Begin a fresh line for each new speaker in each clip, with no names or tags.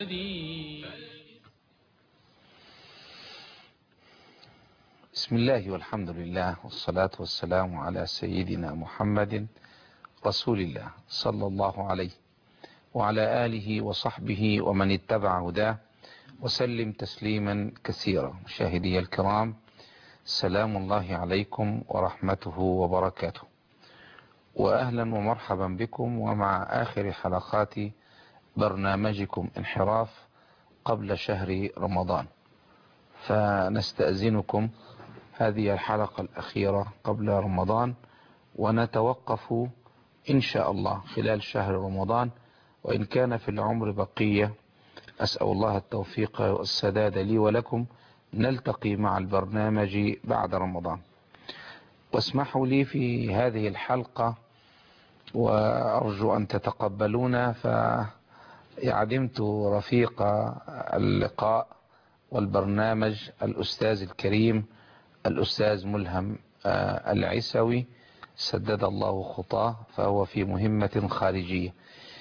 بسم الله والحمد لله والصلاة والسلام على سيدنا محمد رسول الله صلى الله عليه وعلى آله وصحبه ومن اتبع هداه وسلم تسليما كثيرا مشاهدي الكرام سلام الله عليكم ورحمته وبركاته وأهلا ومرحبا بكم ومع آخر حلقات برنامجكم انحراف قبل شهر رمضان فنستأذنكم هذه الحلقة الأخيرة قبل رمضان ونتوقف إن شاء الله خلال شهر رمضان وإن كان في العمر بقية أسأل الله التوفيق والسداد لي ولكم نلتقي مع البرنامج بعد رمضان واسمحوا لي في هذه الحلقة وأرجو أن تتقبلونا فعدمت رفيق اللقاء والبرنامج الأستاذ الكريم الأستاذ ملهم العسوي سدد الله خطاه فهو في مهمة خارجية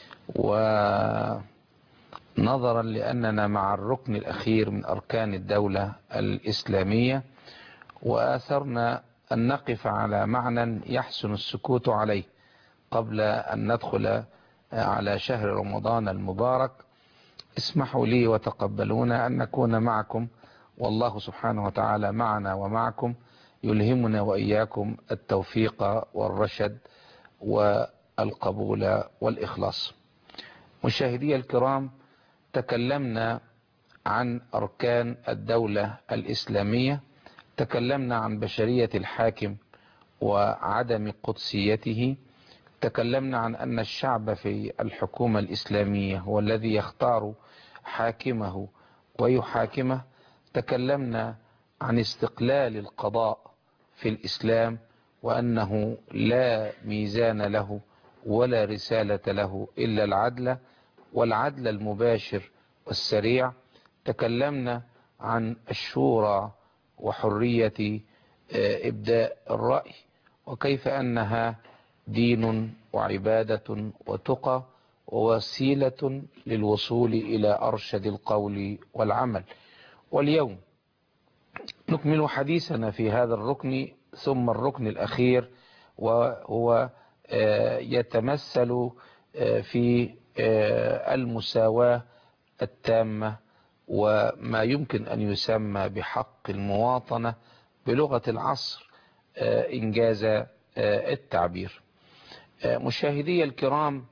ونظرا لأننا مع الركن الأخير من أركان الدولة الإسلامية وآثرنا أن نقف على معنى يحسن السكوت عليه قبل أن ندخل على شهر رمضان المبارك اسمحوا لي وتقبلونا أن نكون معكم والله سبحانه وتعالى معنا ومعكم يلهمنا وإياكم التوفيق والرشد والقبول والإخلاص مشاهدي الكرام تكلمنا عن أركان الدولة الإسلامية تكلمنا عن بشرية الحاكم وعدم قدسيته تكلمنا عن أن الشعب في الحكومة الإسلامية هو الذي يختار حاكمه ويحاكمه تكلمنا عن استقلال القضاء في الإسلام وأنه لا ميزان له ولا رسالة له إلا العدل والعدل المباشر والسريع تكلمنا عن الشورى وحرية إبداء الرأي وكيف أنها دين وعبادة وتقى ووسيلة للوصول إلى أرشد القول والعمل واليوم نكمل حديثنا في هذا الركن ثم الركن الأخير وهو يتمثل في المساواة التامة وما يمكن أن يسمى بحق المواطنة بلغة العصر إنجاز التعبير مشاهدي الكرام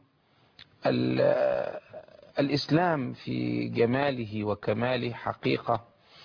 الإسلام في جماله وكماله حقيقة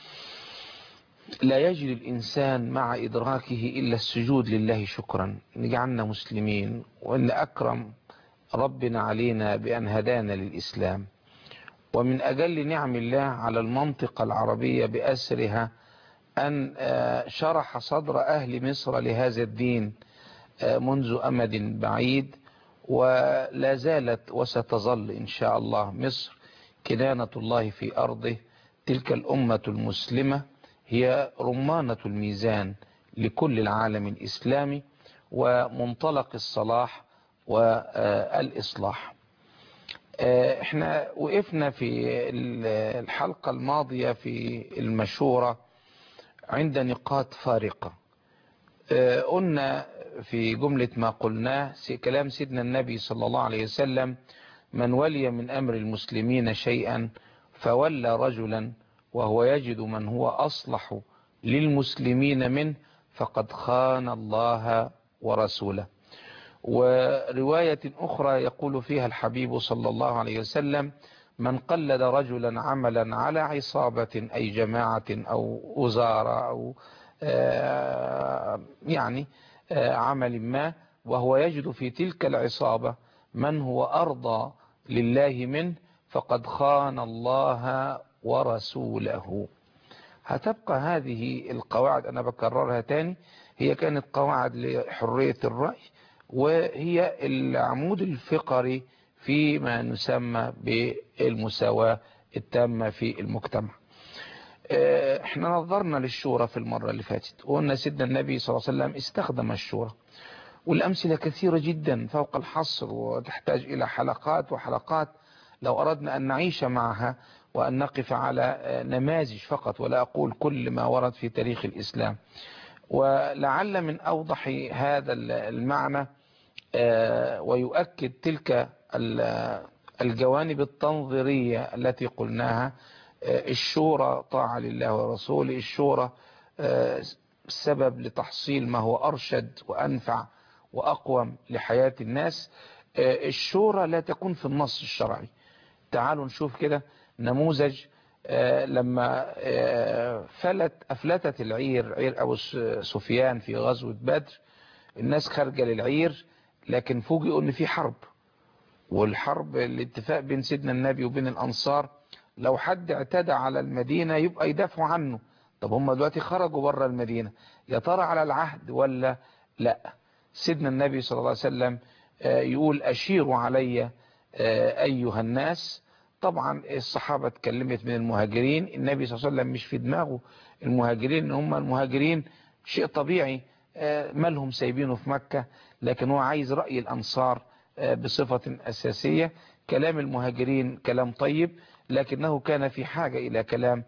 لا يجد الإنسان مع إدراكه إلا السجود لله شكرا نجعلنا مسلمين وأن أكرم ربنا علينا بأن هدانا للإسلام ومن أجل نعم الله على المنطقة العربية بأسرها أن شرح صدر أهل مصر لهذا الدين منذ أمد بعيد ولا زالت وستظل إن شاء الله مصر كنانة الله في أرضه تلك الأمة المسلمة هي رمانة الميزان لكل العالم الإسلامي ومنطلق الصلاح والإصلاح احنا وقفنا في الحلقة الماضية في المشورة عند نقاط فارقة قلنا في جملة ما قلناه كلام سيدنا النبي صلى الله عليه وسلم من ولي من أمر المسلمين شيئا فولى رجلا وهو يجد من هو أصلح للمسلمين منه فقد خان الله ورسوله ورواية أخرى يقول فيها الحبيب صلى الله عليه وسلم من قلد رجلا عملا على عصابة أي جماعة أو وزارة أو يعني عمل ما وهو يجد في تلك العصابة من هو أرضى لله منه فقد خان الله ورسوله هتبقى هذه القواعد أنا بكررها تاني هي كانت قواعد لحرية الرأي وهي العمود الفقري فيما نسمى بالمساواة التامة في المجتمع احنا نظرنا للشورى في المرة اللي فاتت وقلنا سيدنا النبي صلى الله عليه وسلم استخدم الشورى والأمثلة كثيرة جدا فوق الحصر وتحتاج إلى حلقات وحلقات لو أردنا أن نعيش معها وأن نقف على نماذج فقط ولا أقول كل ما ورد في تاريخ الإسلام ولعل من أوضح هذا المعنى ويؤكد تلك الجوانب التنظيرية التي قلناها الشورى طاعة لله ورسوله الشورى سبب لتحصيل ما هو أرشد وأنفع وأقوم لحياة الناس الشورى لا تكون في النص الشرعي تعالوا نشوف كده نموذج لما فلت أفلتت العير عير أبو سفيان في غزوة بدر الناس خارجة للعير لكن فوجئوا ان في حرب والحرب الاتفاق بين سيدنا النبي وبين الأنصار لو حد اعتدى على المدينة يبقى يدافعوا عنه طب هم دلوقتي خرجوا بره المدينة يا ترى على العهد ولا لا سيدنا النبي صلى الله عليه وسلم يقول أشيروا علي أيها الناس طبعا الصحابة اتكلمت من المهاجرين النبي صلى الله عليه وسلم مش في دماغه المهاجرين هم المهاجرين شيء طبيعي مالهم سايبينه في مكة لكن هو عايز رأي الأنصار بصفة أساسية كلام المهاجرين كلام طيب لكنه كان في حاجة إلى كلام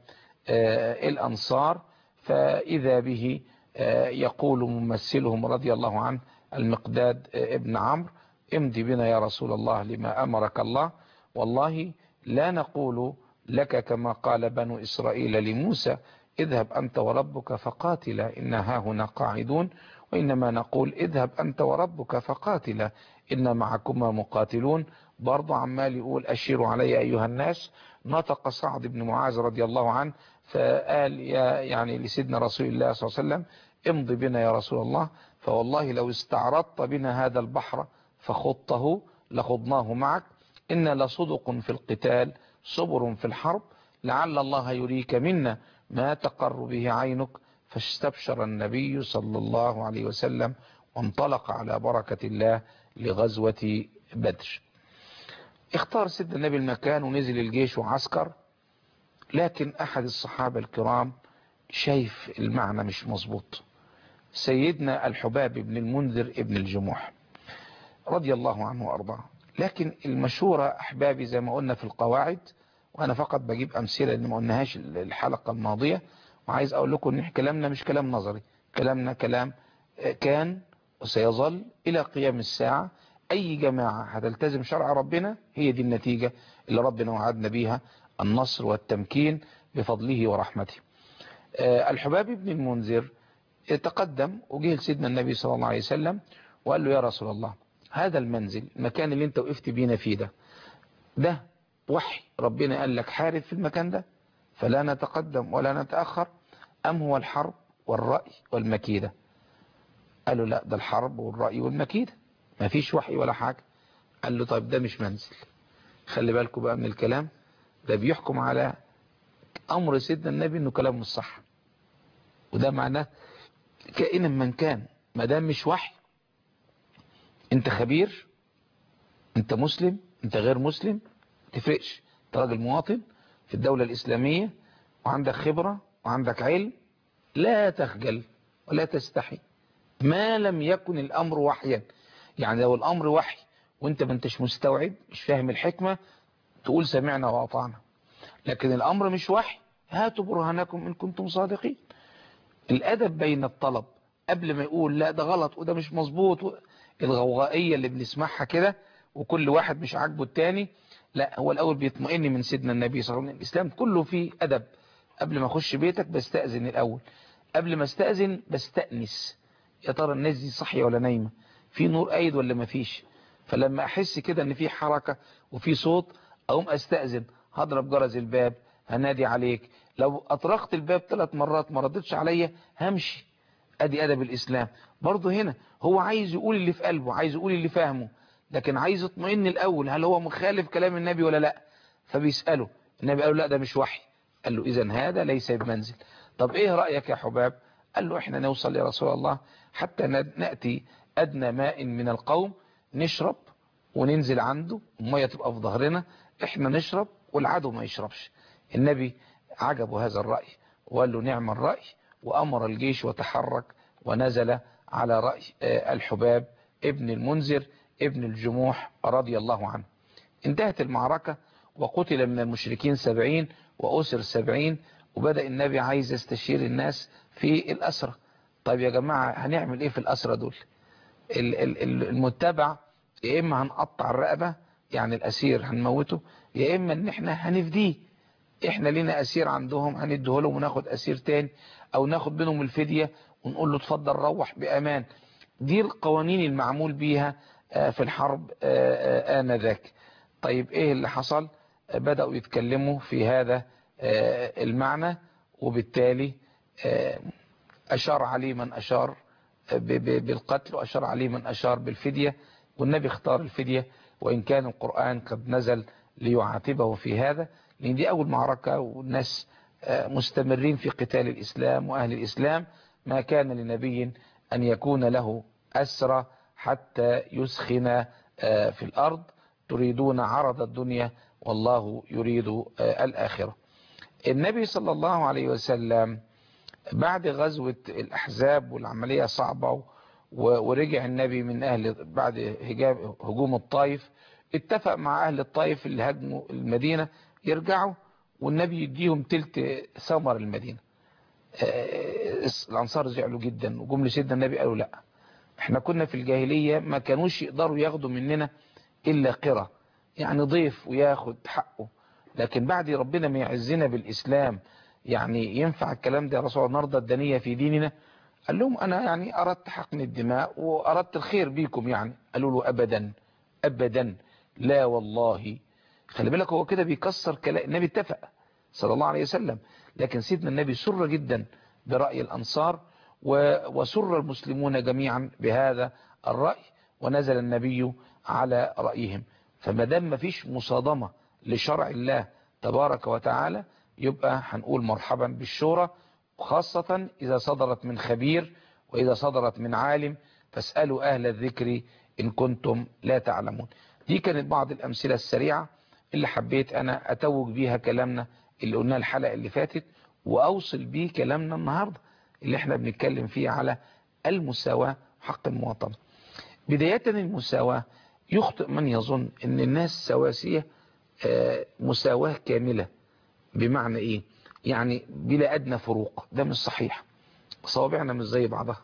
الأنصار فإذا به يقول ممثلهم رضي الله عنه المقداد ابن عمرو امضي بنا يا رسول الله لما أمرك الله والله لا نقول لك كما قال بنو إسرائيل لموسى اذهب أنت وربك فقاتلا إن ها هنا قاعدون وإنما نقول اذهب أنت وربك فقاتلا إن معكما مقاتلون برضو عمال يقول أشيروا علي أيها الناس نطق سعد بن معاذ رضي الله عنه فقال يا يعني لسيدنا رسول الله صلى الله عليه وسلم امضي بنا يا رسول الله فوالله لو استعرضت بنا هذا البحر فخضته لخضناه معك إن لصدق في القتال صبر في الحرب لعل الله يريك منا ما تقر به عينك فاستبشر النبي صلى الله عليه وسلم وانطلق على بركة الله لغزوة بدر اختار سيدنا النبي المكان ونزل الجيش وعسكر لكن أحد الصحابة الكرام شايف المعنى مش مظبوط سيدنا الحباب بن المنذر ابن الجموح رضي الله عنه وأرضاه لكن المشورة أحبابي زي ما قلنا في القواعد وأنا فقط بجيب أمثلة اللي ما قلناهاش الحلقة الماضية وعايز أقول لكم إن كلامنا مش كلام نظري كلامنا كلام كان وسيظل إلى قيام الساعة أي جماعة هتلتزم شرع ربنا هي دي النتيجة اللي ربنا وعدنا بيها النصر والتمكين بفضله ورحمته الحباب بن المنذر تقدم وجه لسيدنا النبي صلى الله عليه وسلم وقال له يا رسول الله هذا المنزل المكان اللي انت وقفت بينا فيه ده ده وحي ربنا قال لك حارب في المكان ده فلا نتقدم ولا نتأخر أم هو الحرب والرأي والمكيدة قال له لا ده الحرب والرأي والمكيدة ما فيش وحي ولا حاجة قال له طيب ده مش منزل خلي بالكم بقى من الكلام ده بيحكم على أمر سيدنا النبي أنه كلام مش صح وده معناه كائنا من كان ما دام مش وحي انت خبير انت مسلم انت غير مسلم تفرقش انت راجل مواطن في الدولة الإسلامية وعندك خبرة وعندك علم لا تخجل ولا تستحي ما لم يكن الأمر وحيا يعني لو الأمر وحي وانت ما انتش مستوعب مش فاهم الحكمة تقول سمعنا وأطعنا لكن الأمر مش وحي هاتوا برهانكم إن كنتم صادقين الأدب بين الطلب قبل ما يقول لا ده غلط وده مش مظبوط الغوغائية اللي بنسمعها كده وكل واحد مش عاجبه التاني لا هو الأول بيطمئن من سيدنا النبي صلى الله عليه وسلم الإسلام كله فيه أدب قبل ما أخش بيتك بستأذن الأول قبل ما استأذن بستأنس يا ترى الناس دي صحية ولا نايمة في نور قايد ولا ما فيش فلما أحس كده إن في حركة وفي صوت أقوم أستأذن هضرب جرس الباب هنادي عليك لو أطرقت الباب ثلاث مرات ما ردتش عليا همشي ادي ادب الاسلام برضه هنا هو عايز يقول اللي في قلبه عايز يقول اللي فاهمه لكن عايز يطمئن الاول هل هو مخالف كلام النبي ولا لا فبيسأله النبي قال له لا ده مش وحي قال له اذا هذا ليس بمنزل طب ايه رأيك يا حباب قال له احنا نوصل يا رسول الله حتى نأتي ادنى ماء من القوم نشرب وننزل عنده المية تبقى في ظهرنا احنا نشرب والعدو ما يشربش النبي عجبه هذا الرأي وقال له نعم الرأي وأمر الجيش وتحرك ونزل على رأي الحباب ابن المنذر ابن الجموح رضي الله عنه انتهت المعركة وقتل من المشركين سبعين وأسر سبعين وبدأ النبي عايز يستشير الناس في الأسرة طيب يا جماعة هنعمل ايه في الأسرة دول المتبع يا إما هنقطع الرقبة يعني الأسير هنموته يا إما ان احنا هنفديه احنا لنا أسير عندهم هنديه لهم وناخد أسير تاني أو ناخد منهم الفدية ونقول له اتفضل روح بأمان دي القوانين المعمول بيها في الحرب آنذاك طيب ايه اللي حصل بدأوا يتكلموا في هذا المعنى وبالتالي أشار عليه من أشار بالقتل وأشار عليه من أشار بالفدية والنبي اختار الفدية وإن كان القرآن قد نزل ليعاتبه في هذا لأن دي أول معركة والناس مستمرين في قتال الإسلام وأهل الإسلام ما كان لنبي أن يكون له أسرى حتى يسخن في الأرض تريدون عرض الدنيا والله يريد الآخرة النبي صلى الله عليه وسلم بعد غزوة الأحزاب والعملية صعبة ورجع النبي من أهل بعد هجوم الطائف اتفق مع أهل الطائف اللي هجموا المدينة يرجعوا والنبي يديهم تلت ثمر المدينة الأنصار زعلوا جدا وجم لسيدنا النبي قالوا لا احنا كنا في الجاهلية ما كانوش يقدروا ياخدوا مننا إلا قرى يعني ضيف وياخد حقه لكن بعد ربنا ما يعزنا بالإسلام يعني ينفع الكلام ده يا رسول الله نرضى الدنية في ديننا قال لهم أنا يعني أردت حقن الدماء وأردت الخير بيكم يعني قالوا له أبدا أبدا لا والله خلي بالك هو كده بيكسر كلام النبي اتفق صلى الله عليه وسلم لكن سيدنا النبي سر جدا برأي الأنصار وسر المسلمون جميعا بهذا الرأي ونزل النبي على رأيهم فما دام مفيش مصادمة لشرع الله تبارك وتعالى يبقى هنقول مرحبا بالشورى خاصة إذا صدرت من خبير وإذا صدرت من عالم فاسألوا أهل الذكر إن كنتم لا تعلمون دي كانت بعض الأمثلة السريعة اللي حبيت أنا أتوج بيها كلامنا اللي قلناه الحلقة اللي فاتت وأوصل بيه كلامنا النهاردة اللي احنا بنتكلم فيه على المساواة حق المواطنة بداية المساواة يخطئ من يظن ان الناس سواسية مساواة كاملة بمعنى ايه يعني بلا ادنى فروق ده مش صحيح صوابعنا مش زي بعضها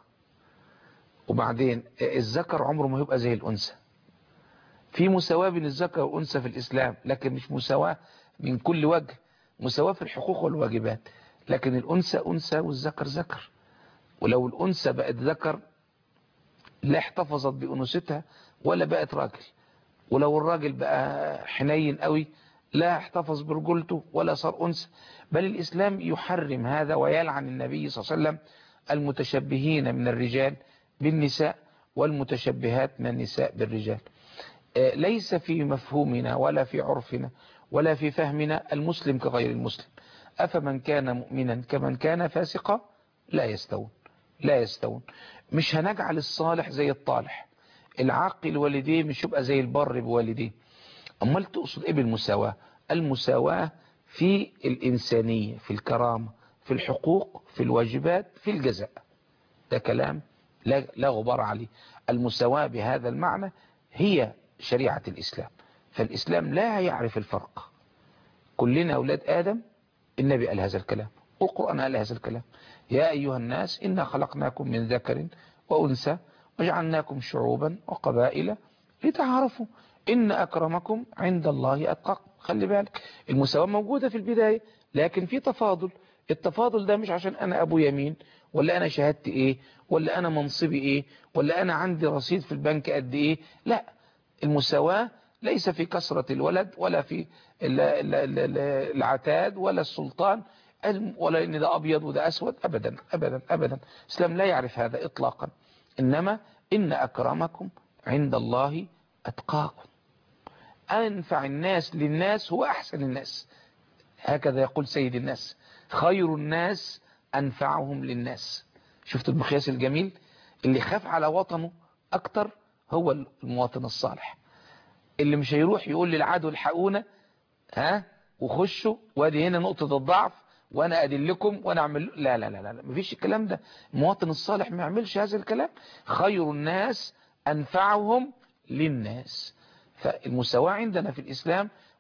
وبعدين الذكر عمره ما يبقى زي الانثى في مساواة بين الذكر والانثى في الاسلام لكن مش مساواة من كل وجه مساواة في الحقوق والواجبات لكن الانثى انثى والذكر ذكر ولو الانثى بقت ذكر لا احتفظت بانوثتها ولا بقت راجل ولو الراجل بقى حنين قوي لا احتفظ برجولته ولا صار أنثى بل الإسلام يحرم هذا ويلعن النبي صلى الله عليه وسلم المتشبهين من الرجال بالنساء والمتشبهات من النساء بالرجال ليس في مفهومنا ولا في عرفنا ولا في فهمنا المسلم كغير المسلم أفمن كان مؤمنا كمن كان فاسقا لا يستوون لا يستوون مش هنجعل الصالح زي الطالح العاقل والديه مش يبقى زي البر بوالديه امال تقصد ايه بالمساواة المساواة في الانسانية في الكرامة في الحقوق في الواجبات في الجزاء ده كلام لا, لا غبار عليه المساواة بهذا المعنى هي شريعة الاسلام فالاسلام لا يعرف الفرق كلنا اولاد ادم النبي قال هذا الكلام والقرآن قال هذا الكلام يا ايها الناس انا خلقناكم من ذكر وانثى وجعلناكم شعوبا وقبائل لتعارفوا إن أكرمكم عند الله أتقاكم خلي بالك المساواة موجودة في البداية لكن في تفاضل التفاضل ده مش عشان أنا أبو يمين ولا أنا شهادتي إيه ولا أنا منصبي إيه ولا أنا عندي رصيد في البنك قد إيه لا المساواة ليس في كثرة الولد ولا في العتاد ولا السلطان ولا إن ده أبيض وده أسود أبدا أبدا أبدا الإسلام لا يعرف هذا إطلاقا إنما إن أكرمكم عند الله أتقاكم أنفع الناس للناس هو أحسن الناس هكذا يقول سيد الناس خير الناس أنفعهم للناس شفت المقياس الجميل اللي خاف على وطنه أكتر هو المواطن الصالح اللي مش هيروح يقول للعدو الحقونا ها وخشوا وادي هنا نقطة الضعف وانا ادلكم وانا اعمل لا لا لا لا مفيش الكلام ده المواطن الصالح ما يعملش هذا الكلام خير الناس انفعهم للناس فالمساواة عندنا في الاسلام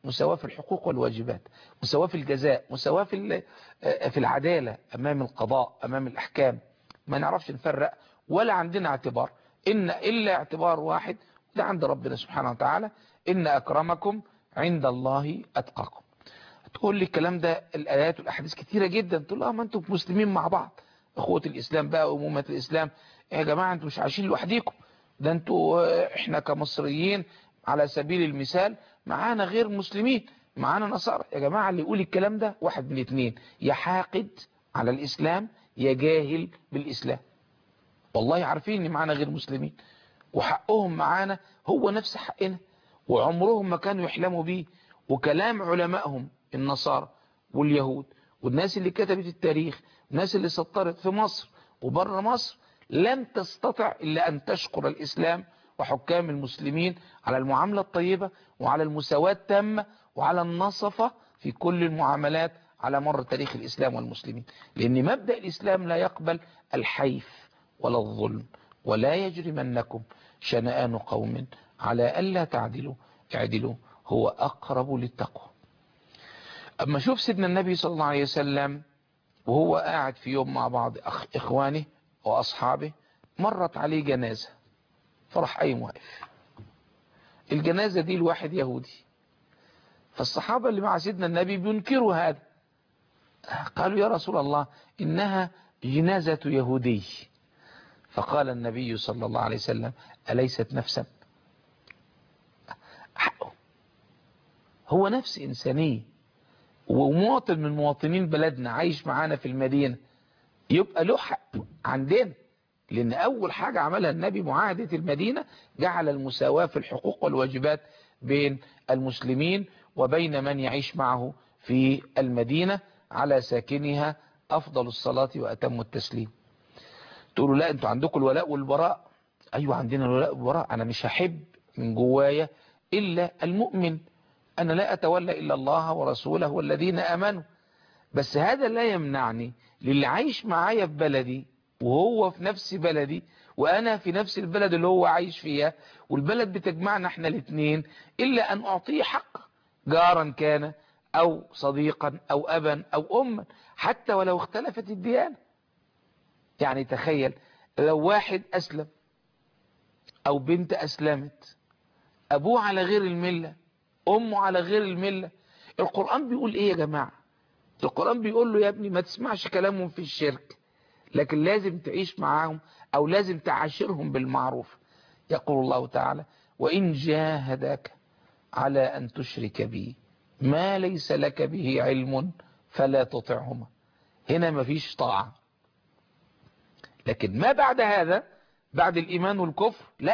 مساواة في الحقوق والواجبات مساواة في الجزاء مساواة في في العدالة أمام القضاء أمام الأحكام ما نعرفش نفرق ولا عندنا اعتبار إن إلا اعتبار واحد ده عند ربنا سبحانه وتعالى إن أكرمكم عند الله أتقاكم تقول لي الكلام ده الآيات والأحاديث كتيرة جدا تقول اه ما انتم مسلمين مع بعض أخوة الإسلام بقى وأمومة الإسلام يا جماعة انتم مش عايشين لوحديكم ده انتوا احنا كمصريين على سبيل المثال معانا غير مسلمين معانا نصارى يا جماعة اللي يقول الكلام ده واحد من اتنين يا حاقد على الإسلام يا جاهل بالإسلام والله عارفين ان معانا غير مسلمين وحقهم معانا هو نفس حقنا وعمرهم ما كانوا يحلموا بيه وكلام علمائهم النصارى واليهود والناس اللي كتبت التاريخ والناس اللي سطرت في مصر وبره مصر لن تستطع إلا أن تشكر الإسلام وحكام المسلمين على المعاملة الطيبة وعلى المساواة التامة وعلى النصفة في كل المعاملات على مر تاريخ الإسلام والمسلمين لأن مبدأ الإسلام لا يقبل الحيف ولا الظلم ولا يجرمنكم شنآن قوم على ألا تعدلوا اعدلوا هو أقرب للتقوى أما شوف سيدنا النبي صلى الله عليه وسلم وهو قاعد في يوم مع بعض أخ إخوانه وأصحابه مرت عليه جنازة فرح قايم واقف الجنازة دي الواحد يهودي فالصحابة اللي مع سيدنا النبي بينكروا هذا قالوا يا رسول الله إنها جنازة يهودي فقال النبي صلى الله عليه وسلم أليست نفسا حقه هو نفس إنسانية ومواطن من مواطنين بلدنا عايش معانا في المدينة يبقى له حق عندنا لأن أول حاجة عملها النبي معاهدة المدينة جعل المساواة في الحقوق والواجبات بين المسلمين وبين من يعيش معه في المدينة على ساكنها أفضل الصلاة وأتم التسليم تقولوا لا أنتوا عندكم الولاء والبراء أيوة عندنا الولاء والبراء أنا مش هحب من جوايا إلا المؤمن أنا لا أتولى إلا الله ورسوله والذين أمنوا بس هذا لا يمنعني للي عايش معايا في بلدي وهو في نفس بلدي وأنا في نفس البلد اللي هو عايش فيها والبلد بتجمعنا احنا الاثنين إلا أن أعطيه حق جارا كان أو صديقا أو أبا أو أما حتى ولو اختلفت الديانة يعني تخيل لو واحد أسلم أو بنت أسلمت أبوه على غير الملة أمه على غير الملة القرآن بيقول إيه يا جماعة القرآن بيقول له يا ابني ما تسمعش كلامهم في الشرك لكن لازم تعيش معاهم أو لازم تعاشرهم بالمعروف يقول الله تعالى وإن جاهدك على أن تشرك بي ما ليس لك به علم فلا تطعهما هنا مفيش طاعة لكن ما بعد هذا بعد الإيمان والكفر لا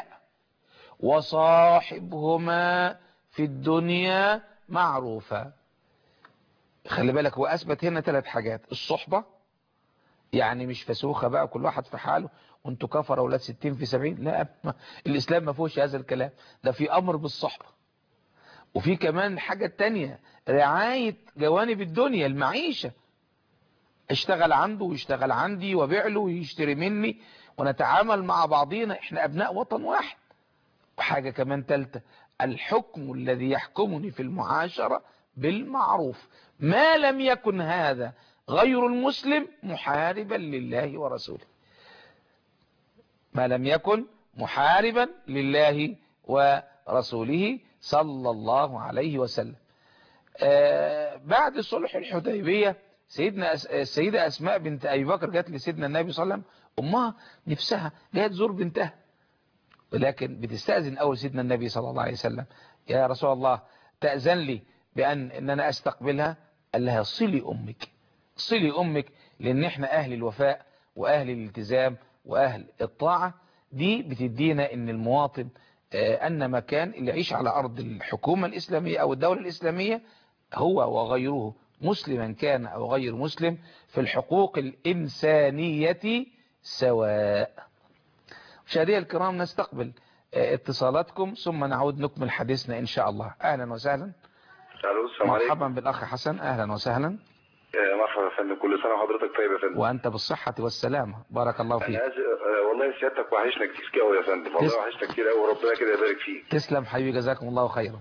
وصاحبهما في الدنيا معروفة خلي بالك هو أثبت هنا ثلاث حاجات الصحبة يعني مش فسوخة بقى كل واحد في حاله وانتوا كفر أولاد ستين في سبعين لا الإسلام ما فيهوش هذا الكلام ده في أمر بالصحبة وفي كمان حاجة تانية رعاية جوانب الدنيا المعيشة اشتغل عنده ويشتغل عندي وبيع له ويشتري مني ونتعامل مع بعضينا احنا أبناء وطن واحد وحاجة كمان تالتة الحكم الذي يحكمني في المعاشرة بالمعروف ما لم يكن هذا غير المسلم محاربا لله ورسوله ما لم يكن محاربا لله ورسوله صلى الله عليه وسلم آه بعد صلح الحديبية سيدنا السيدة أسماء بنت أبي بكر جات لسيدنا النبي صلى الله عليه وسلم أمها نفسها جاية تزور بنتها ولكن بتستأذن أول سيدنا النبي صلى الله عليه وسلم يا رسول الله تأذن لي بأن إن أنا أستقبلها قال لها صلي أمك صلي أمك لأن إحنا أهل الوفاء وأهل الالتزام وأهل الطاعة دي بتدينا إن المواطن أن مكان اللي يعيش على أرض الحكومة الإسلامية أو الدولة الإسلامية هو وغيره مسلما كان أو غير مسلم في الحقوق الإنسانية سواء مشاهدينا الكرام نستقبل اتصالاتكم ثم نعود نكمل حديثنا إن شاء الله أهلا وسهلا
السلام عليكم
مرحبا بالأخ حسن أهلا وسهلا
مرحبا يا فندم كل سنة وحضرتك طيب يا فندم
وأنت بالصحة والسلامة بارك الله فيك
أنا أز... والله سيادتك وحشنا كتير قوي يا فندم والله
تس-
وحشنا كتير قوي وربنا كده يبارك فيك
تسلم حبيبي جزاكم الله خيرا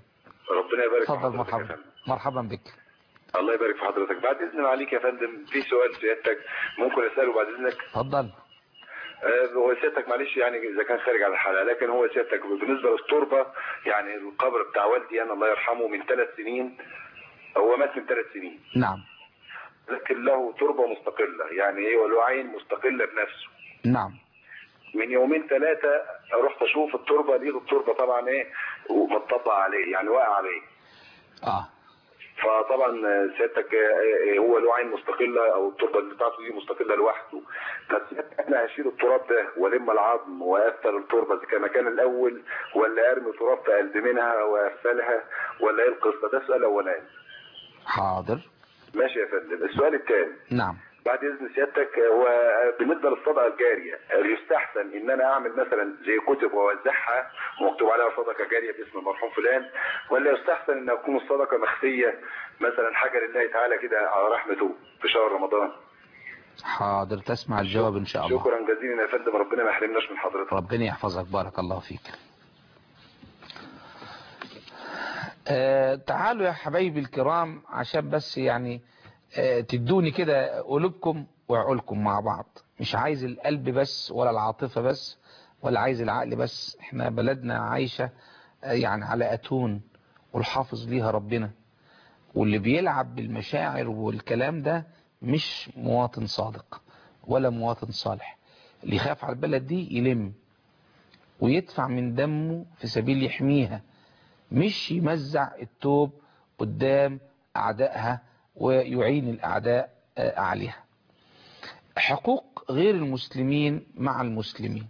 ربنا يبارك في
اتفضل
حضرتك يا
مرحبا
فندم
مرحبا بك
الله يبارك في حضرتك بعد اذن عليك يا فندم في سؤال سيادتك ممكن اساله بعد اذنك
اتفضل
آه، هو سيادتك معلش يعني اذا كان خارج عن الحلقه لكن هو سيادتك بالنسبه للتربه يعني القبر بتاع والدي انا الله يرحمه من ثلاث سنين هو مات من ثلاث سنين
نعم
لكن له تربه مستقله يعني ايه وله عين مستقله بنفسه
نعم
من يومين ثلاثه رحت اشوف التربه دي التربه طبعا ايه ومتطبق عليه يعني واقع عليه
اه
فطبعا سيادتك آه، هو له عين مستقله او التربه بتاعته دي مستقله لوحده فسيادتك انا هشيل التراب ده والم العظم واقفل التربه زي كما كان الاول ولا ارمي تراب في قلب منها واقفلها ولا ايه القصه ده سؤال اولاني
حاضر
ماشي يا فندم السؤال الثاني
نعم
بعد اذن سيادتك هو بالنسبه للصدقه الجاريه يستحسن ان انا اعمل مثلا زي كتب واوزعها ومكتوب عليها صدقه جاريه باسم المرحوم فلان ولا يستحسن ان تكون الصدقه مخفيه مثلا حاجه لله تعالى كده على رحمته في شهر رمضان
حاضر تسمع الجواب ان شاء الله
شكرا جزيلا يا فندم ربنا ما يحرمناش من حضرتك
ربنا يحفظك بارك الله فيك آه تعالوا يا حبايبي الكرام عشان بس يعني آه تدوني كده قلوبكم وعقولكم مع بعض مش عايز القلب بس ولا العاطفة بس ولا عايز العقل بس احنا بلدنا عايشة آه يعني على أتون والحافظ ليها ربنا واللي بيلعب بالمشاعر والكلام ده مش مواطن صادق ولا مواطن صالح اللي يخاف على البلد دي يلم ويدفع من دمه في سبيل يحميها مش يمزع التوب قدام أعدائها ويعين الأعداء آه، عليها حقوق غير المسلمين مع المسلمين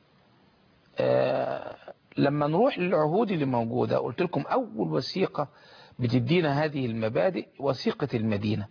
آه، لما نروح للعهود اللي موجودة قلت لكم أول وثيقة بتدينا هذه المبادئ وثيقة المدينة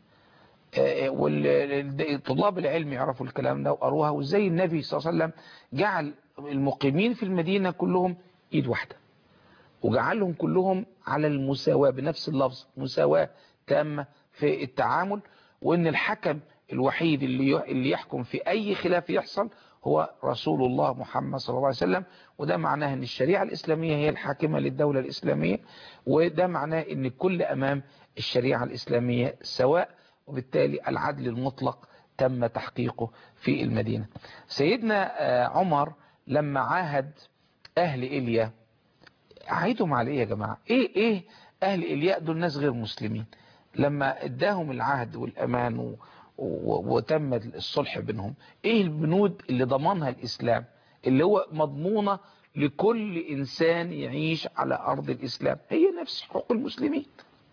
وطلاب العلم يعرفوا الكلام ده وقروها وازاي النبي صلى الله عليه وسلم جعل المقيمين في المدينة كلهم ايد واحدة وجعلهم كلهم على المساواة بنفس اللفظ مساواة تامة في التعامل وان الحكم الوحيد اللي اللي يحكم في اي خلاف يحصل هو رسول الله محمد صلى الله عليه وسلم وده معناه ان الشريعة الاسلامية هي الحاكمة للدولة الاسلامية وده معناه ان كل امام الشريعة الاسلامية سواء وبالتالي العدل المطلق تم تحقيقه في المدينة سيدنا آه، عمر لما عاهد اهل إليا عايدهم على ايه يا جماعة ايه ايه اهل إلياء دول ناس غير مسلمين لما اداهم العهد والامان و... و... وتم الصلح بينهم ايه البنود اللي ضمنها الاسلام اللي هو مضمونة لكل انسان يعيش على ارض الاسلام هي نفس حقوق المسلمين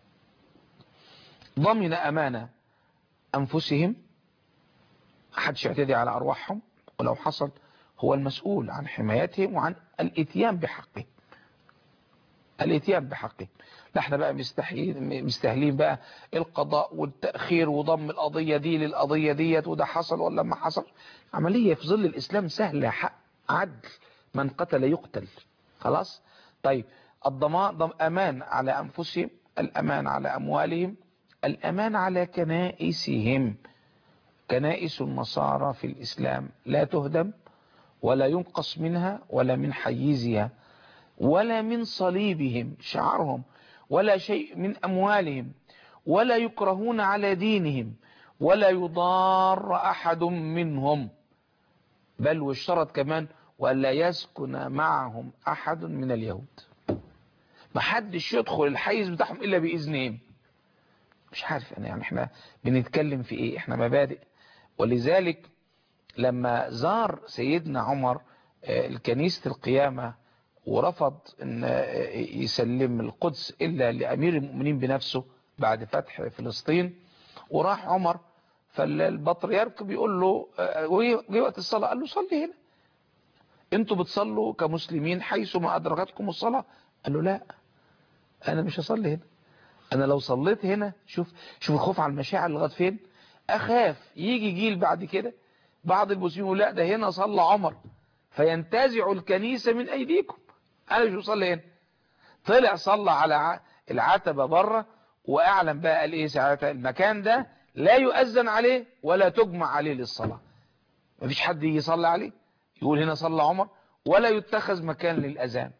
ضمن امانة انفسهم محدش يعتدي على ارواحهم ولو حصل هو المسؤول عن حمايتهم وعن الاتيان بحقهم الاتيان بحقه لا احنا بقى مستحيل مستاهلين بقى القضاء والتأخير وضم القضية دي للقضية ديت وده حصل ولا ما حصل عملية في ظل الإسلام سهلة حق عدل من قتل يقتل خلاص طيب الضمان ضم أمان على أنفسهم الأمان على أموالهم الأمان على كنائسهم كنائس النصارى في الإسلام لا تهدم ولا ينقص منها ولا من حيزها ولا من صليبهم شعرهم ولا شيء من أموالهم ولا يكرهون على دينهم ولا يضار أحد منهم بل واشترط كمان ولا يسكن معهم أحد من اليهود ما حدش يدخل الحيز بتاعهم إلا بإذنهم مش عارف أنا يعني احنا بنتكلم في ايه احنا مبادئ ولذلك لما زار سيدنا عمر الكنيسة القيامة ورفض ان يسلم القدس الا لامير المؤمنين بنفسه بعد فتح فلسطين وراح عمر فالبطريرك بيقول له جه وقت الصلاة قال له صلي هنا انتوا بتصلوا كمسلمين حيث ما ادركتكم الصلاة قال له لا انا مش هصلي هنا انا لو صليت هنا شوف شوف الخوف على المشاعر لغايه فين اخاف يجي جيل بعد كده بعض المسلمين يقول لا ده هنا صلى عمر فينتزع الكنيسة من ايديكم انا مش بصلي هنا طلع صلى على العتبة بره واعلم بقى قال ايه ساعتها المكان ده لا يؤذن عليه ولا تجمع عليه للصلاة مفيش حد يجي يصلي عليه يقول هنا صلى عمر ولا يتخذ مكان للاذان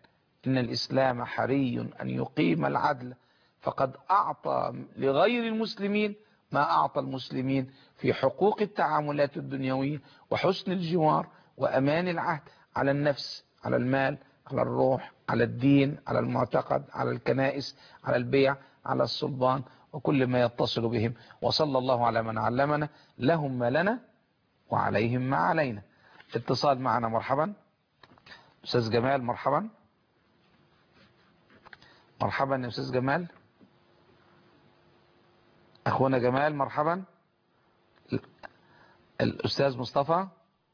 إن الإسلام حري أن يقيم العدل فقد أعطى لغير المسلمين ما أعطى المسلمين في حقوق التعاملات الدنيوية وحسن الجوار وأمان العهد على النفس على المال على الروح على الدين على المعتقد على الكنائس على البيع على الصلبان وكل ما يتصل بهم وصلى الله على من علمنا لهم ما لنا وعليهم ما علينا اتصال معنا مرحبا أستاذ جمال مرحبا مرحبا يا أستاذ جمال أخونا جمال مرحبا الأستاذ مصطفى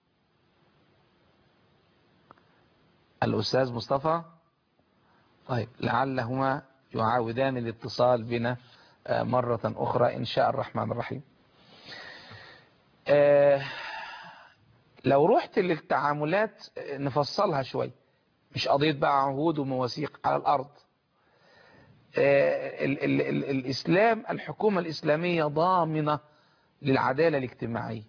الأستاذ مصطفى طيب لعلهما يعاودان الاتصال بنا مرة أخرى إن شاء الرحمن الرحيم أه لو رحت للتعاملات نفصلها شوي مش قضية بقى عهود ومواثيق على الأرض أه ال ال ال الإسلام الحكومة الإسلامية ضامنة للعدالة الاجتماعية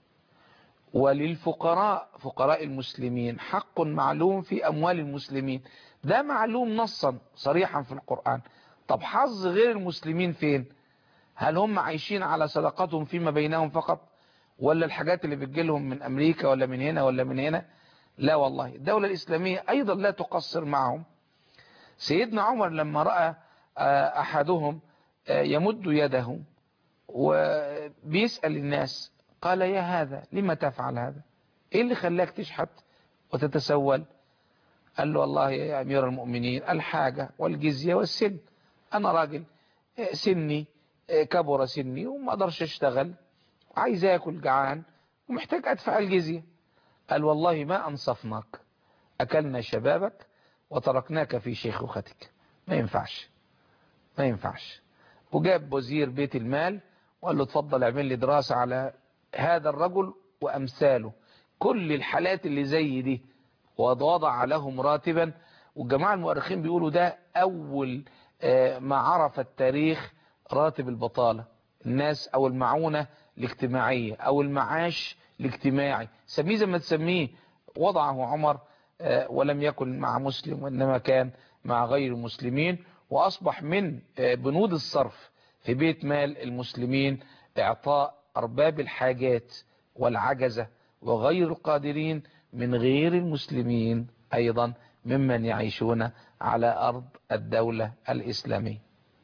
وللفقراء فقراء المسلمين حق معلوم في أموال المسلمين ده معلوم نصا صريحا في القرآن طب حظ غير المسلمين فين هل هم عايشين على صدقاتهم فيما بينهم فقط ولا الحاجات اللي بتجيلهم من أمريكا ولا من هنا ولا من هنا لا والله الدولة الإسلامية أيضا لا تقصر معهم سيدنا عمر لما رأى أحدهم يمد يده وبيسأل الناس قال يا هذا لما تفعل هذا ايه اللي خلاك تشحت وتتسول قال له والله يا امير المؤمنين الحاجة والجزية والسن انا راجل سني كبر سني وما اقدرش اشتغل عايز اكل جعان ومحتاج ادفع الجزية قال والله ما انصفناك اكلنا شبابك وتركناك في شيخوختك ما ينفعش ما ينفعش وجاب وزير بيت المال وقال له اتفضل اعمل لي دراسة على هذا الرجل وأمثاله كل الحالات اللي زي دي ووضع لهم راتبا والجماعة المؤرخين بيقولوا ده أول ما عرف التاريخ راتب البطالة الناس أو المعونة الاجتماعية أو المعاش الاجتماعي سميه زي ما تسميه وضعه عمر ولم يكن مع مسلم وإنما كان مع غير المسلمين وأصبح من بنود الصرف في بيت مال المسلمين إعطاء أرباب الحاجات والعجزة وغير القادرين من غير المسلمين أيضا ممن يعيشون على أرض الدولة الإسلامية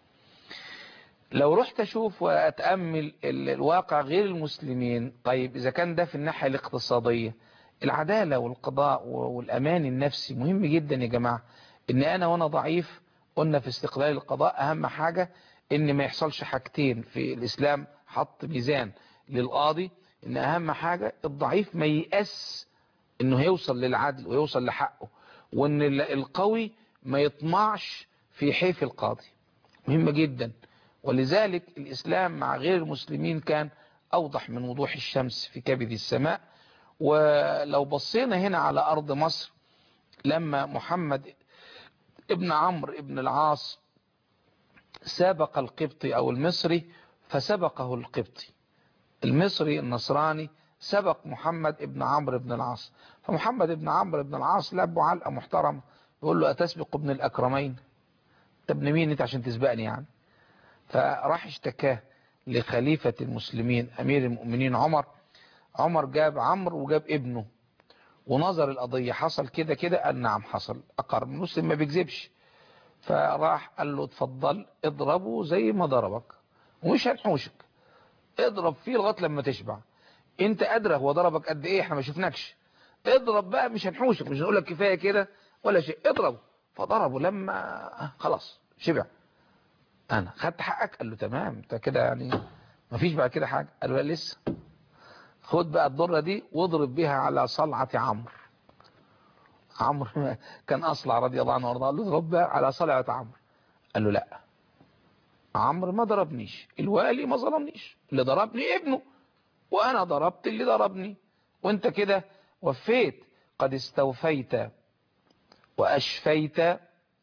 لو رحت أشوف وأتأمل الواقع غير المسلمين طيب إذا كان ده في الناحية الاقتصادية العدالة والقضاء والأمان النفسي مهم جدا يا جماعة إن أنا وأنا ضعيف قلنا في استقلال القضاء أهم حاجة إن ما يحصلش حاجتين في الإسلام حط ميزان للقاضي ان اهم حاجة الضعيف ما ييأس انه هيوصل للعدل ويوصل لحقه وان القوي ما يطمعش في حيف القاضي مهمة جدا ولذلك الاسلام مع غير المسلمين كان اوضح من وضوح الشمس في كبد السماء ولو بصينا هنا على ارض مصر لما محمد ابن عمرو ابن العاص سابق القبطي او المصري فسبقه القبطي المصري النصراني سبق محمد ابن عمرو بن العاص فمحمد ابن عمرو بن العاص لبه علقه محترمه يقول له أتسبق ابن الأكرمين ابن مين انت عشان تسبقني يعني فراح اشتكاه لخليفة المسلمين أمير المؤمنين عمر عمر جاب عمرو وجاب ابنه ونظر القضية حصل كده كده قال نعم حصل أقر من مسلم ما بيكذبش فراح قال له اتفضل اضربه زي ما ضربك ومش هنحوشك اضرب فيه لغايه لما تشبع انت ادرى هو ضربك قد ايه احنا ما شفناكش اضرب بقى مش هنحوشك مش هنقول لك كفايه كده ولا شيء اضربه فضربه لما خلاص شبع انا خدت حقك قال له تمام انت كده يعني ما فيش بقى كده حاجه قال له لا لسه خد بقى الضره دي واضرب بيها على صلعه عمرو عمرو كان اصلع رضي الله عنه وارضاه قال له اضرب بقى على صلعه عمرو قال له لا عمرو ما ضربنيش الوالي ما ظلمنيش اللي ضربني ابنه وانا ضربت اللي ضربني وانت كده وفيت قد استوفيت واشفيت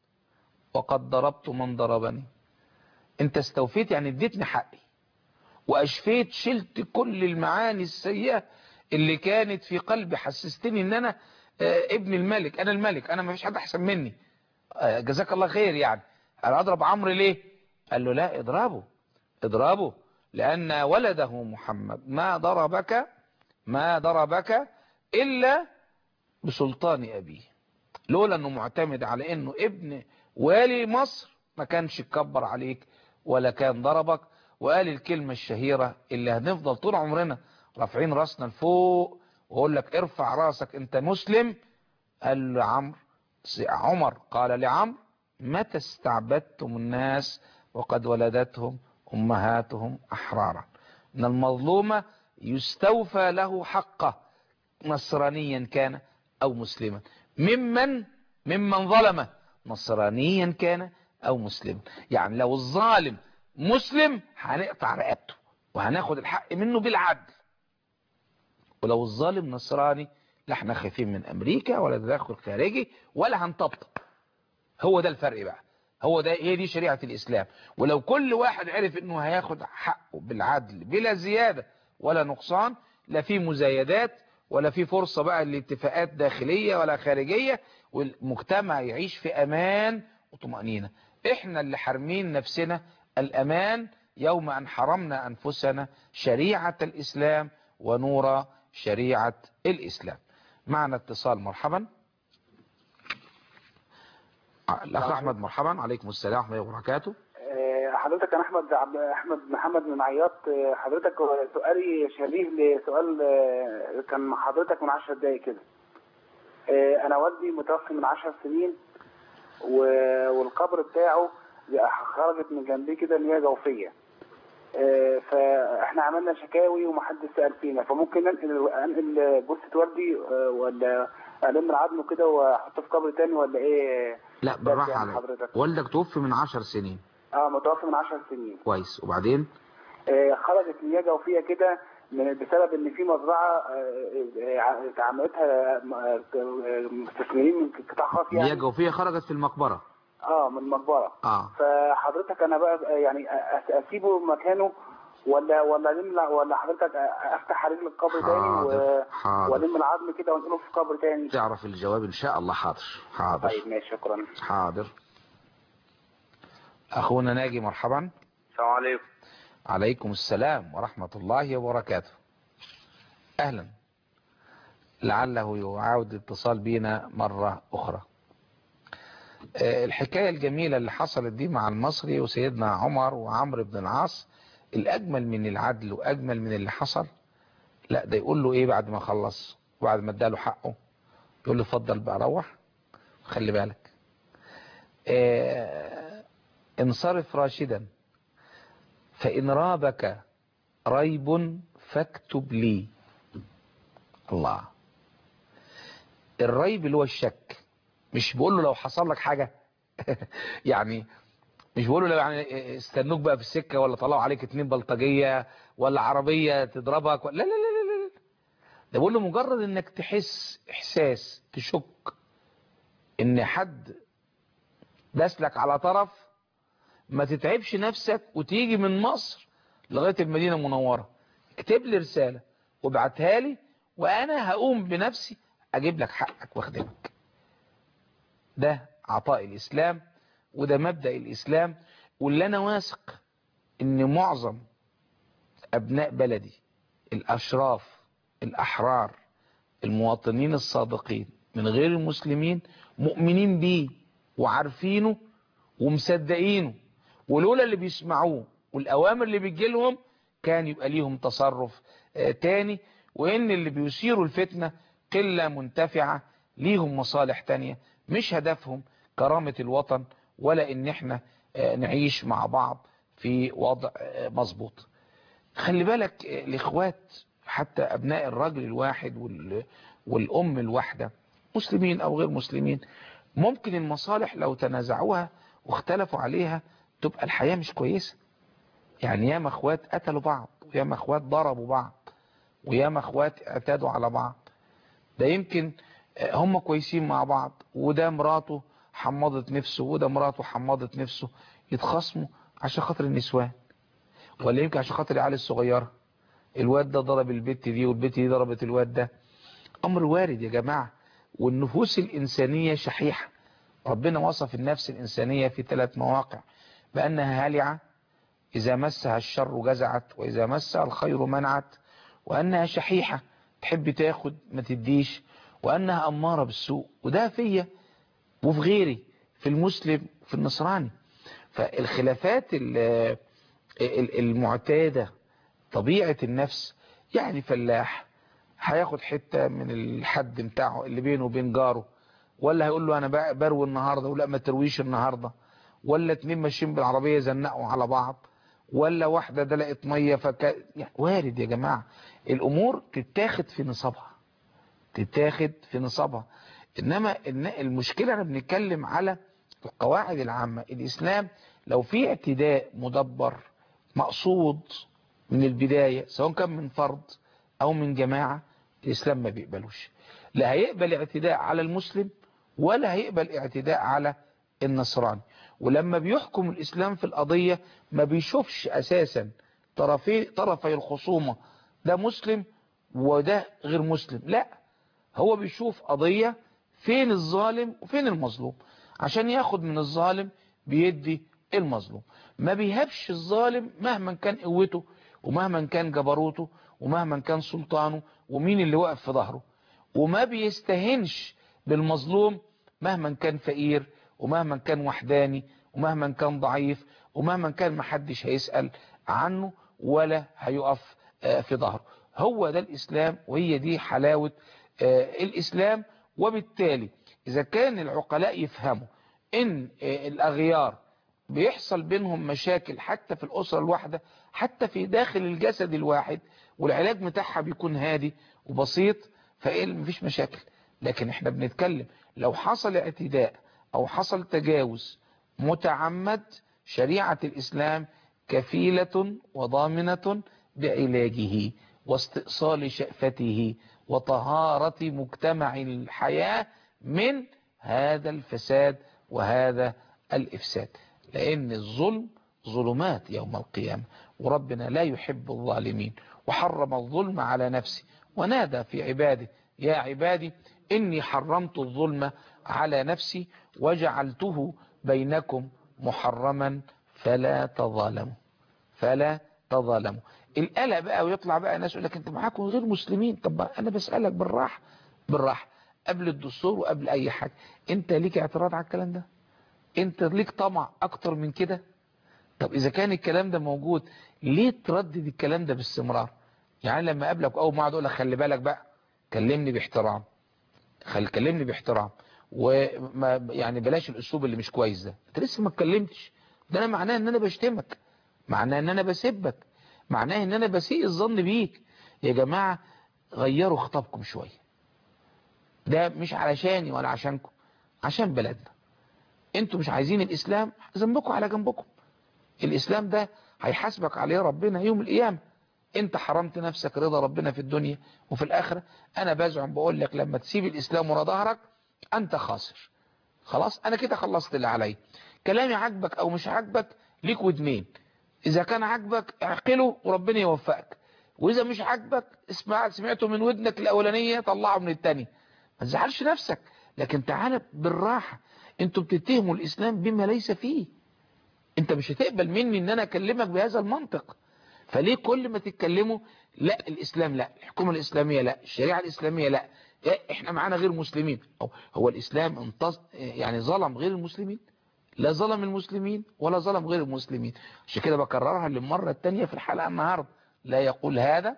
وقد ضربت من ضربني انت استوفيت يعني اديتني حقي واشفيت شلت كل المعاني السيئة اللي كانت في قلبي حسستني ان انا ابن الملك انا الملك انا ما فيش حد احسن مني آه، جزاك الله خير يعني قال اضرب عمرو ليه قال له لا اضربه اضربه لان ولده محمد ما ضربك ما ضربك الا بسلطان ابيه لولا انه معتمد على انه ابن والي مصر ما كانش اتكبر عليك ولا كان ضربك وقال الكلمة الشهيرة اللي هنفضل طول عمرنا رافعين راسنا لفوق ويقول لك ارفع راسك انت مسلم قال له عمرو عمر قال لعمرو متى استعبدتم الناس وقد ولدتهم امهاتهم احرارا ان المظلوم يستوفى له حقه نصرانيا كان او مسلما ممن ممن ظلمه نصرانيا كان او مسلما يعني لو الظالم مسلم هنقطع رقبته وهناخد الحق منه بالعدل ولو الظالم نصراني لا احنا خايفين من امريكا ولا تدخل خارجي ولا هنطبطب هو ده الفرق بقى هو ده هي دي شريعة الاسلام ولو كل واحد عرف انه هياخد حقه بالعدل بلا زيادة ولا نقصان لا في مزايدات ولا في فرصة بقى لاتفاقات داخلية ولا خارجية والمجتمع يعيش في امان وطمأنينة احنا اللي حارمين نفسنا الامان يوم ان حرمنا انفسنا شريعة الاسلام ونور شريعة الاسلام معنا اتصال مرحبا الاخ احمد مرحبا عليكم السلام ورحمة الله وبركاته
آه، حضرتك انا احمد عبد احمد محمد من عياط آه، حضرتك سؤالي شبيه لسؤال آه، كان مع حضرتك من 10 دقايق كده آه، انا والدي متوفي من 10 سنين و- والقبر بتاعه خرجت من جنبيه كده مياه جوفيه آه، فاحنا عملنا شكاوي ومحدش سال فينا فممكن انقل انقل جثه والدي آه، ولا الم عظمه كده واحطه في قبر تاني ولا ايه
لا
بس
بالراحة
يعني
عليك
حضرتك
والدك توفي من عشر سنين
اه متوفي من 10 سنين
كويس وبعدين
آه، خرجت مياه جوفيه كده من- بسبب ان في مزرعه آه، آه، اتعملتها آه، آه، مستثمرين من قطاع خاص
مياه
يعني
جوفية خرجت في المقبرة
اه من مقبره
اه
فحضرتك انا بقى بقى يعني أس- اسيبه مكانه ولا ولا نملى ولا حضرتك افتح عليه القبر تاني و...
حاضر حاضر
والم العظم كده وانقله في قبر تاني
تعرف الجواب ان شاء الله حاضر حاضر
طيب ماشي شكرا
حاضر اخونا ناجي مرحبا
السلام عليكم
عليكم السلام ورحمة الله وبركاته اهلا لعله يعاود الاتصال بينا مرة اخرى آه، الحكاية الجميلة اللي حصلت دي مع المصري وسيدنا عمر وعمرو بن العاص الاجمل من العدل واجمل من اللي حصل لا ده يقول له ايه بعد ما خلص وبعد ما اداله حقه يقول له اتفضل بقى روح خلي بالك آه، انصرف راشدا فإن رابك ريب فاكتب لي الله الريب اللي هو الشك مش بقول له لو حصل لك حاجة يعني مش بقول له لو يعني استنوك بقى في السكة ولا طلعوا عليك اتنين بلطجية ولا عربية تضربك ولا لا لا لا لا لا ده بقول له مجرد انك تحس احساس تشك ان حد داسلك على طرف ما تتعبش نفسك وتيجي من مصر لغاية المدينة المنورة اكتب لي رسالة وابعتها لي وانا هقوم بنفسي اجيب لك حقك واخدمك ده عطاء الاسلام وده مبدأ الاسلام واللي انا واثق ان معظم ابناء بلدي الاشراف الاحرار المواطنين الصادقين من غير المسلمين مؤمنين بيه وعارفينه ومصدقينه ولولا اللي بيسمعوه والاوامر اللي بتجيلهم كان يبقى ليهم تصرف آه، تاني وان اللي بيثيروا الفتنة قلة منتفعة ليهم مصالح تانية مش هدفهم كرامة الوطن ولا ان احنا آه، نعيش مع بعض في وضع آه، مظبوط خلي بالك آه، الاخوات حتى ابناء الرجل الواحد وال- والام الواحدة مسلمين او غير مسلمين ممكن المصالح لو تنازعوها واختلفوا عليها تبقى الحياة مش كويسة يعني ياما اخوات قتلوا بعض وياما اخوات ضربوا بعض وياما اخوات اعتادوا على بعض ده يمكن آه، هم كويسين مع بعض وده مراته حمضت نفسه وده مراته حمضت نفسه يتخاصموا عشان خاطر النسوان ولا يمكن عشان خاطر العيال الصغيرة الواد ده ضرب البت دي والبت دي ضربت الواد ده امر وارد يا جماعة والنفوس الانسانية شحيحة ربنا وصف النفس الإنسانية في ثلاث مواقع بأنها هلعة إذا مسها الشر جزعت وإذا مسها الخير منعت وأنها شحيحة تحب تاخد ما تديش وأنها أمارة بالسوء وده فيا وفي غيري في المسلم في النصراني فالخلافات المعتادة طبيعة النفس يعني فلاح هياخد حتة من الحد بتاعه اللي بينه وبين جاره ولا هيقول له انا بروي النهاردة ولا ما ترويش النهاردة ولا اتنين ماشيين بالعربية زنقوا على بعض ولا واحدة دلقت مية فك... يعني وارد يا جماعة الامور تتاخد في نصابها تتاخد في نصابها انما المشكلة انا بنتكلم على القواعد العامة الاسلام لو في اعتداء مدبر مقصود من البداية سواء كان من فرد او من جماعة الاسلام ما بيقبلوش لا هيقبل اعتداء على المسلم ولا هيقبل اعتداء على النصراني ولما بيحكم الاسلام في القضية ما بيشوفش اساسا طرفي طرفي الخصومة ده مسلم وده غير مسلم لا هو بيشوف قضية فين الظالم وفين المظلوم عشان ياخد من الظالم بيدي المظلوم ما بيهبش الظالم مهما كان قوته ومهما كان جبروته ومهما كان سلطانه ومين اللي واقف في ظهره وما بيستهنش بالمظلوم مهما كان فقير ومهما كان وحداني ومهما كان ضعيف ومهما كان محدش هيسأل عنه ولا هيقف في ظهره هو ده الإسلام وهي دي حلاوة الإسلام وبالتالي إذا كان العقلاء يفهموا إن الأغيار بيحصل بينهم مشاكل حتى في الأسرة الواحدة حتى في داخل الجسد الواحد والعلاج بتاعها بيكون هادي وبسيط فإيه مفيش مشاكل لكن احنا بنتكلم لو حصل اعتداء أو حصل تجاوز متعمد شريعة الإسلام كفيلة وضامنة بعلاجه واستئصال شأفته وطهارة مجتمع الحياة من هذا الفساد وهذا الإفساد لأن الظلم ظلمات يوم القيامة وربنا لا يحب الظالمين وحرم الظلم على نفسه ونادى في عباده يا عبادي إني حرمت الظلم على نفسي وجعلته بينكم محرما فلا تظالموا فلا تظالموا القلق بقى ويطلع بقى ناس يقول لك انت معاكم غير مسلمين طب انا بسألك بالراحة بالراحة قبل الدستور وقبل اي حاجة انت ليك اعتراض على الكلام ده انت ليك طمع اكتر من كده طب اذا كان الكلام ده موجود ليه تردد الكلام ده باستمرار يعني لما اقابلك اول ما اقعد اقول لك خلي بالك بقى كلمني باحترام خل كلمني باحترام وما يعني بلاش الاسلوب اللي مش كويس ده انت لسه ما اتكلمتش ده انا معناه ان انا بشتمك معناه ان انا بسبك معناه ان انا بسيء الظن بيك يا جماعة غيروا خطابكم شوية ده مش علشاني ولا عشانكم عشان بلدنا انتوا مش عايزين الاسلام ذنبكم على جنبكم الاسلام ده هيحاسبك عليه ربنا يوم القيامة انت حرمت نفسك رضا ربنا في الدنيا وفي الاخرة انا بزعم بقول لك لما تسيب الاسلام ورا ظهرك انت خاسر خلاص انا كده خلصت اللي عليا كلامي عجبك او مش عجبك ليك ودنين اذا كان عجبك اعقله وربنا يوفقك واذا مش عجبك اسمع سمعته من ودنك الاولانية طلعه من التانية ما تزعلش نفسك لكن تعالى بالراحة انتوا بتتهموا الاسلام بما ليس فيه انت مش هتقبل مني ان انا اكلمك بهذا المنطق فليه كل ما تتكلموا لا الاسلام لا الحكومة الاسلامية لا الشريعة الاسلامية لا احنا معانا غير مسلمين أو هو الاسلام انتص... يعني ظلم غير المسلمين لا ظلم المسلمين ولا ظلم غير المسلمين عشان كده بكررها للمرة التانية في الحلقة النهاردة لا يقول هذا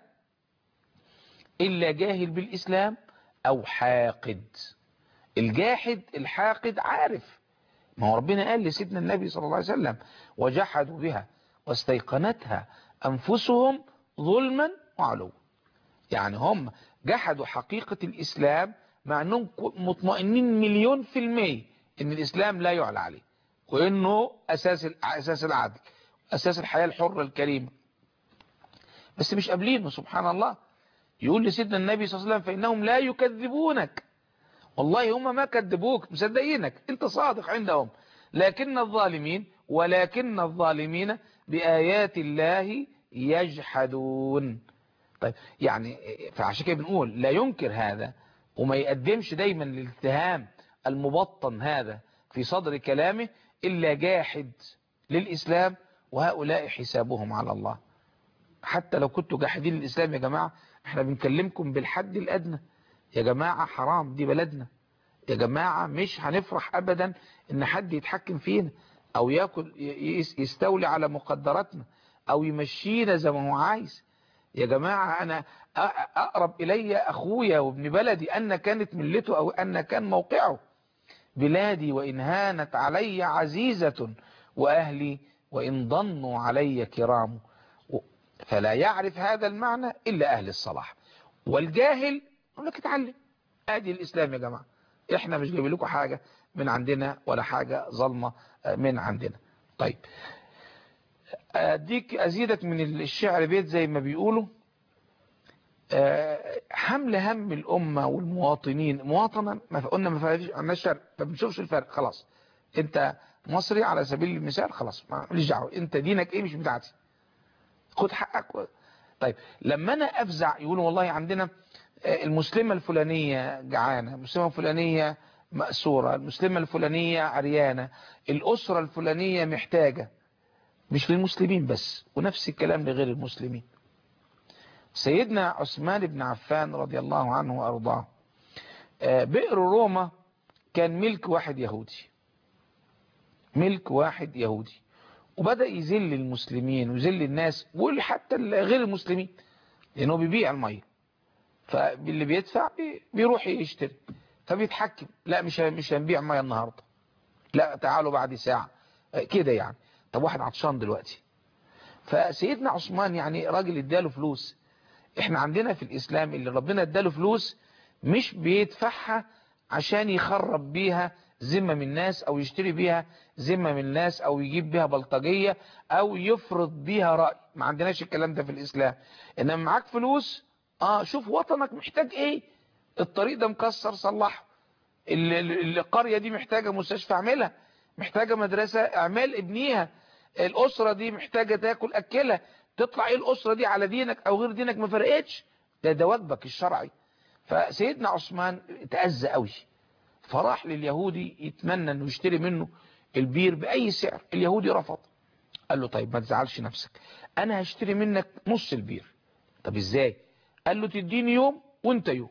إلا جاهل بالإسلام أو حاقد الجاحد الحاقد عارف ما هو ربنا قال لسيدنا النبي صلى الله عليه وسلم وجحدوا بها واستيقنتها أنفسهم ظلما وعلوا يعني هم جحدوا حقيقة الإسلام مع أنهم مطمئنين مليون في المية أن الإسلام لا يعلى عليه وأنه أساس أساس العدل أساس الحياة الحرة الكريمة بس مش قابلينه سبحان الله يقول لسيدنا النبي صلى الله عليه وسلم فإنهم لا يكذبونك والله هم ما كذبوك مصدقينك انت صادق عندهم لكن الظالمين ولكن الظالمين بآيات الله يجحدون طيب يعني فعشان كده بنقول لا ينكر هذا وما يقدمش دايما الاتهام المبطن هذا في صدر كلامه إلا جاحد للإسلام وهؤلاء حسابهم على الله حتى لو كنتوا جاحدين للإسلام يا جماعة احنا بنكلمكم بالحد الأدنى يا جماعة حرام دي بلدنا يا جماعة مش هنفرح أبدا إن حد يتحكم فينا أو ياكل يستولي على مقدراتنا أو يمشينا زي ما هو عايز يا جماعة أنا أقرب إلي أخويا وابن بلدي أن كانت ملته أو أن كان موقعه بلادي وإن هانت علي عزيزة وأهلي وإن ضنوا علي كرام فلا يعرف هذا المعنى إلا أهل الصلاح والجاهل يقول لك اتعلم ادي الإسلام يا جماعة احنا مش جايبين لكم حاجة من عندنا ولا حاجة ظلمة من عندنا طيب اديك ازيدك من الشعر بيت زي ما بيقولوا حمل هم الامة والمواطنين مواطنا ما قلنا ما فيش فرق ما بنشوفش الفرق خلاص انت مصري على سبيل المثال خلاص ما ليش دعوه انت دينك ايه مش بتاعتي خد حقك طيب لما انا افزع يقولوا والله عندنا المسلمة الفلانية جعانة المسلمة الفلانية مأسورة المسلمة الفلانية عريانة الأسرة الفلانية محتاجة مش للمسلمين بس ونفس الكلام لغير المسلمين سيدنا عثمان بن عفان رضي الله عنه وأرضاه بئر روما كان ملك واحد يهودي ملك واحد يهودي وبدأ يذل المسلمين ويذل الناس وحتى غير المسلمين لأنه بيبيع المية فاللي بيدفع بيروح يشتري فبيتحكم لا مش مش هنبيع ميه النهارده لا تعالوا بعد ساعه كده يعني طب واحد عطشان دلوقتي فسيدنا عثمان يعني راجل اداله فلوس احنا عندنا في الاسلام اللي ربنا اداله فلوس مش بيدفعها عشان يخرب بيها ذمه من الناس او يشتري بيها ذمه من الناس او يجيب بيها بلطجيه او يفرض بيها راي ما عندناش الكلام ده في الاسلام انما معاك فلوس اه شوف وطنك محتاج ايه الطريق ده مكسر صلحه القرية دي محتاجة مستشفى اعملها محتاجة مدرسة اعمال ابنيها الاسرة دي محتاجة تاكل اكلها تطلع ايه الاسرة دي على دينك او غير دينك ما فرقتش ده ده واجبك الشرعي فسيدنا عثمان تأذى قوي فراح لليهودي يتمنى انه يشتري منه البير باي سعر اليهودي رفض قال له طيب ما تزعلش نفسك انا هشتري منك نص البير طب ازاي قال له تديني يوم وانت يوم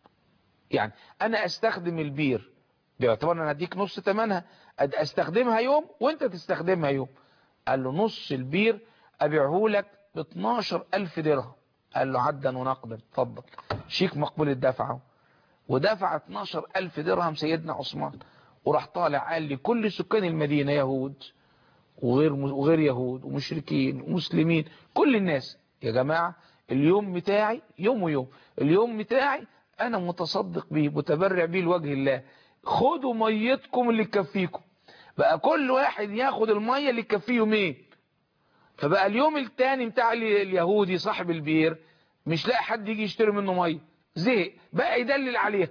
يعني انا استخدم البير باعتبار انا هديك نص ثمنها استخدمها يوم وانت تستخدمها يوم قال له نص البير ابيعه لك ب 12000 درهم قال له عدا ونقدا اتفضل شيك مقبول الدفع ودفع 12000 درهم سيدنا عثمان وراح طالع قال لكل سكان المدينة يهود وغير وغير يهود ومشركين ومسلمين كل الناس يا جماعة اليوم بتاعي يوم ويوم اليوم بتاعي انا متصدق بيه متبرع بيه لوجه الله خدوا ميتكم اللي تكفيكم بقى كل واحد ياخد المية اللي تكفيه يومين فبقى اليوم التاني بتاع اليهودي صاحب البير مش لاقي حد يجي يشتري منه مية زهق بقى يدلل عليها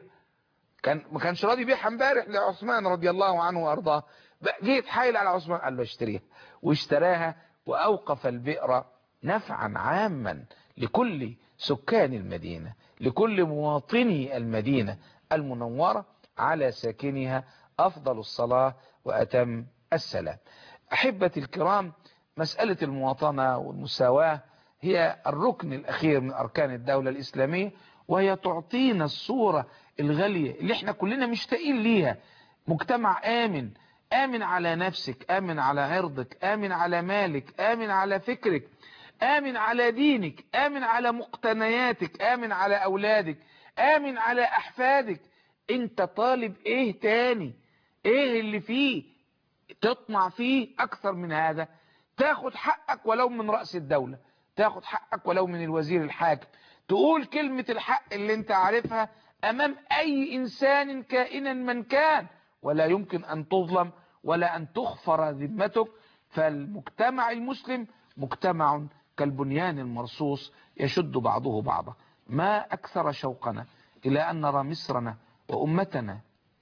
كان ما كانش راضي يبيعها امبارح لعثمان رضي الله عنه وارضاه بقى جه يتحايل على عثمان قال له اشتريها واشتراها واوقف البئر نفعا عاما لكل سكان المدينة لكل مواطني المدينة المنورة على ساكنها أفضل الصلاة وأتم السلام أحبة الكرام مسألة المواطنة والمساواة هي الركن الأخير من أركان الدولة الإسلامية وهي تعطينا الصورة الغالية اللي احنا كلنا مشتاقين ليها مجتمع آمن آمن على نفسك آمن على عرضك آمن على مالك آمن على فكرك آمن على دينك آمن على مقتنياتك آمن على أولادك آمن على أحفادك انت طالب ايه تاني ايه اللي فيه تطمع فيه اكثر من هذا تاخد حقك ولو من رأس الدولة تاخد حقك ولو من الوزير الحاكم تقول كلمة الحق اللي انت عارفها امام اي انسان كائنا من كان ولا يمكن ان تظلم ولا ان تخفر ذمتك فالمجتمع المسلم مجتمع كالبنيان المرصوص يشد بعضه بعضا ما اكثر شوقنا الى ان نرى مصرنا وامتنا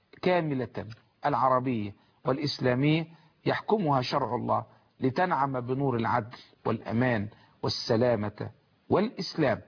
كاملة العربية والاسلامية يحكمها شرع الله لتنعم بنور العدل والامان والسلامة والاسلام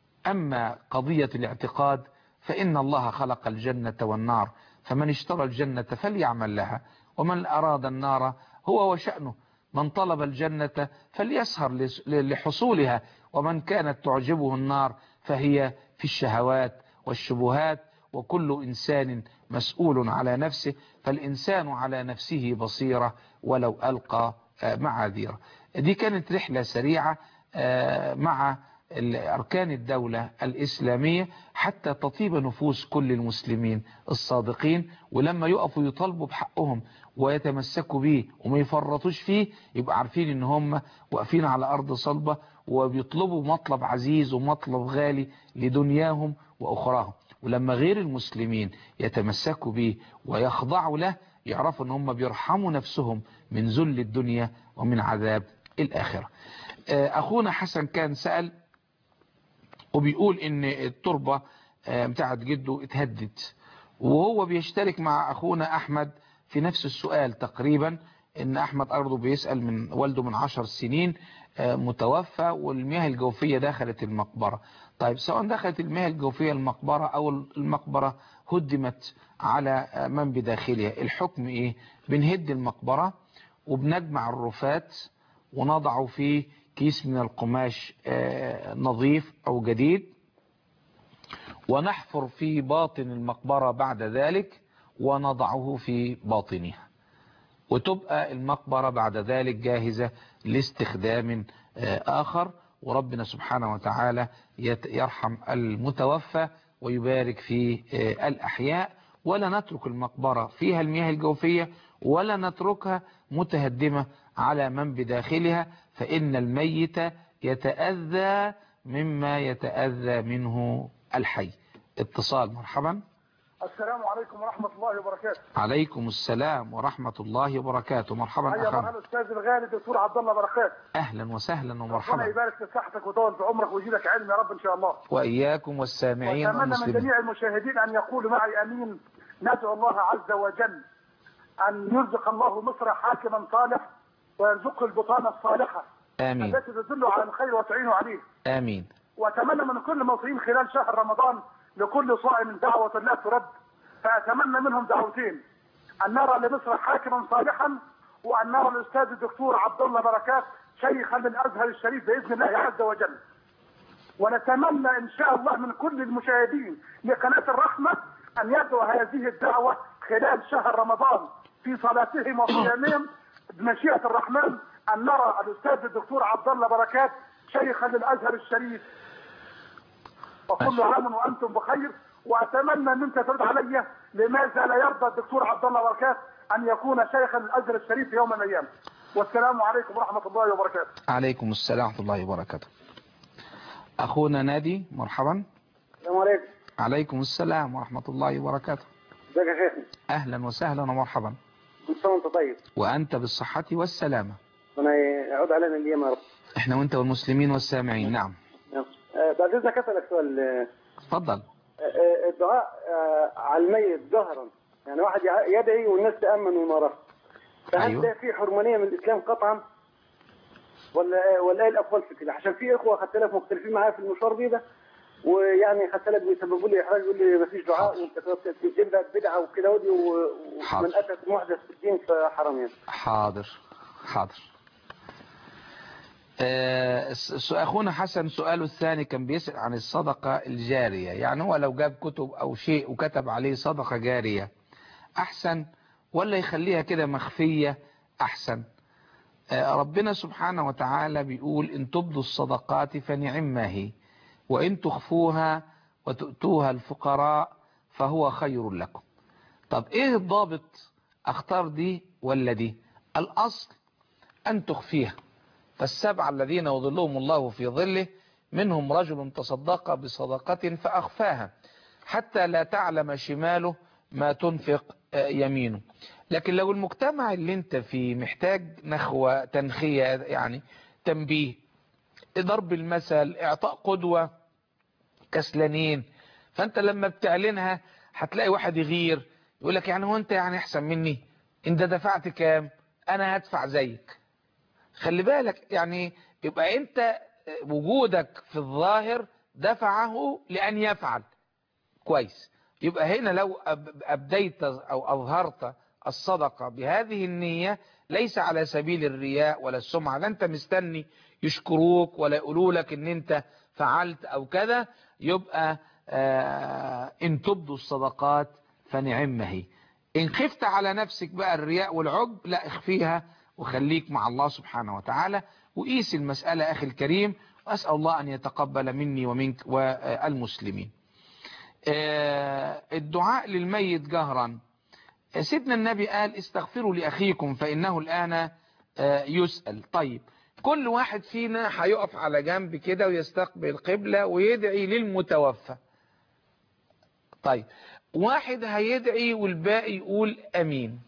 اما قضية الاعتقاد فان الله خلق الجنة والنار فمن اشترى الجنة فليعمل لها ومن أراد النار هو وشأنه من طلب الجنة فليسهر لس- لحصولها ومن كانت تعجبه النار فهي في الشهوات والشبهات وكل إنسان مسؤول على نفسه فالإنسان على نفسه بصيرة ولو ألقى آه، معاذيره دي كانت رحلة سريعة آه، مع ال- أركان الدولة الإسلامية حتى تطيب نفوس كل المسلمين الصادقين ولما يقفوا يطالبوا بحقهم ويتمسكوا بيه وما يفرطوش فيه يبقى عارفين ان هم واقفين على أرض صلبة وبيطلبوا مطلب عزيز ومطلب غالي لدنياهم وأخراهم ولما غير المسلمين يتمسكوا به ويخضعوا له يعرفوا ان هم بيرحموا نفسهم من ذل الدنيا ومن عذاب الآخرة آه، أخونا حسن كان سأل وبيقول ان التربة آه، بتاعت جده اتهدت وهو بيشترك مع اخونا احمد في نفس السؤال تقريبا ان احمد ارضه بيسأل من والده من عشر سنين آه، متوفى والمياه الجوفية دخلت المقبرة طيب سواء دخلت المياه الجوفية المقبرة او المقبرة هدمت على آه، من بداخلها الحكم ايه بنهد المقبرة وبنجمع الرفات ونضعه في كيس من القماش آه، نظيف او جديد ونحفر في باطن المقبرة بعد ذلك ونضعه في باطنها وتبقى المقبرة بعد ذلك جاهزة لاستخدام آه، آخر وربنا سبحانه وتعالى يت- يرحم المتوفى ويبارك في آه، الأحياء ولا نترك المقبرة فيها المياه الجوفية ولا نتركها متهدمة على من بداخلها فإن الميت يتأذى مما يتأذى منه الحي اتصال مرحبا
السلام عليكم ورحمة الله وبركاته.
عليكم السلام ورحمة الله وبركاته مرحبا
حيا
أخانا
مرحبا الأستاذ الغالي دكتور عبد الله بركات.
أهلا وسهلا
ربنا
ومرحبا
يبارك في صحتك ويطول في عمرك ويجيلك علم يا رب إن شاء الله.
وإياكم والسامعين
وأتمنى من
والمسلمين
جميع المشاهدين أن يقولوا معي أمين. ندعو الله عز وجل أن يرزق الله مصر حاكما صالح ويرزقه البطانة الصالحة
آمين
التي تدل على الخير وتعين عليه.
آمين
وأتمنى من كل المصريين خلال شهر رمضان لكل صائم دعوة لا ترد فأتمنى منهم دعوتين أن نرى لمصر حاكما صالحا وأن نرى الأستاذ الدكتور عبد الله بركات شيخا للأزهر الشريف بإذن الله عز وجل ونتمنى إن شاء الله من كل المشاهدين لقناة الرحمة أن يدعو هذه الدعوة خلال شهر رمضان في صلاتهم وصيامهم بمشيئة الرحمن أن نرى الأستاذ الدكتور عبد الله بركات شيخا للأزهر الشريف وكل عام وأنتم بخير وأتمنى أن أنت ترد علي لماذا لا يرضى الدكتور عبد الله بركات أن يكون شيخا للأزهر الشريف يوم من الأيام والسلام عليكم ورحمة الله وبركاته
عليكم السلام ورحمة الله وبركاته أخونا نادي مرحبا
السلام عليكم
عليكم السلام ورحمة الله وبركاته
ازيك يا شيخنا
أهلا وسهلا ومرحبا
كل سنه وانت طيب
وأنت بالصحة والسلامة
ربنا يعود علينا الايام يا رب
احنا وانت والمسلمين والسامعين نعم
آه، بعد اذنك اسالك سؤال آه،
اتفضل
آه، الدعاء آه، على الميت جهرا يعني واحد يع- يدعي والناس تامن من وراه فهل
أيوة.
ده في حرمانيه من الاسلام قطعا ولا ولا ايه الاقوال في كده عشان في اخوه خدت لك مختلفين معايا في المشوار دي ده ويعني خدت لك بيسببوا لي احراج يقول لي مفيش دعاء وانت بتبدا بدعه وكده ودي و-
حاضر.
ومن اتى محدث في الدين فحرام يعني
حاضر حاضر آه، س- أخونا حسن سؤاله الثاني كان بيسأل عن الصدقة الجارية يعني هو لو جاب كتب أو شيء وكتب عليه صدقة جارية أحسن ولا يخليها كده مخفية أحسن آه، ربنا سبحانه وتعالى بيقول إن تبدوا الصدقات فنعم ما هي وإن تخفوها وتؤتوها الفقراء فهو خير لكم طب إيه الضابط أختار دي ولا دي الأصل أن تخفيها فالسبع الذين يظلهم الله في ظله منهم رجل تصدق بصدقة فأخفاها حتى لا تعلم شماله ما تنفق آه، يمينه لكن لو المجتمع اللي انت فيه محتاج نخوة تنخية يعني تنبيه ضرب المثل اعطاء قدوة كسلانين فانت لما بتعلنها هتلاقي واحد يغير يقول لك يعني هو انت يعني احسن مني انت دفعت كام انا هدفع زيك خلي بالك يعني يبقى انت وجودك في الظاهر دفعه لان يفعل كويس يبقى هنا لو أب- ابديت او اظهرت الصدقة بهذه النية ليس على سبيل الرياء ولا السمعة لا انت مستني يشكروك ولا يقولوا لك ان انت فعلت او كذا يبقى آه ان تبدوا الصدقات فنعم هي ان خفت على نفسك بقى الرياء والعجب لا اخفيها وخليك مع الله سبحانه وتعالى وقيس المسألة أخي الكريم وأسأل الله أن يتقبل مني ومنك والمسلمين الدعاء للميت جهرا سيدنا النبي قال استغفروا لأخيكم فإنه الآن يسأل طيب كل واحد فينا هيقف على جنب كده ويستقبل القبلة ويدعي للمتوفى طيب واحد هيدعي والباقي يقول أمين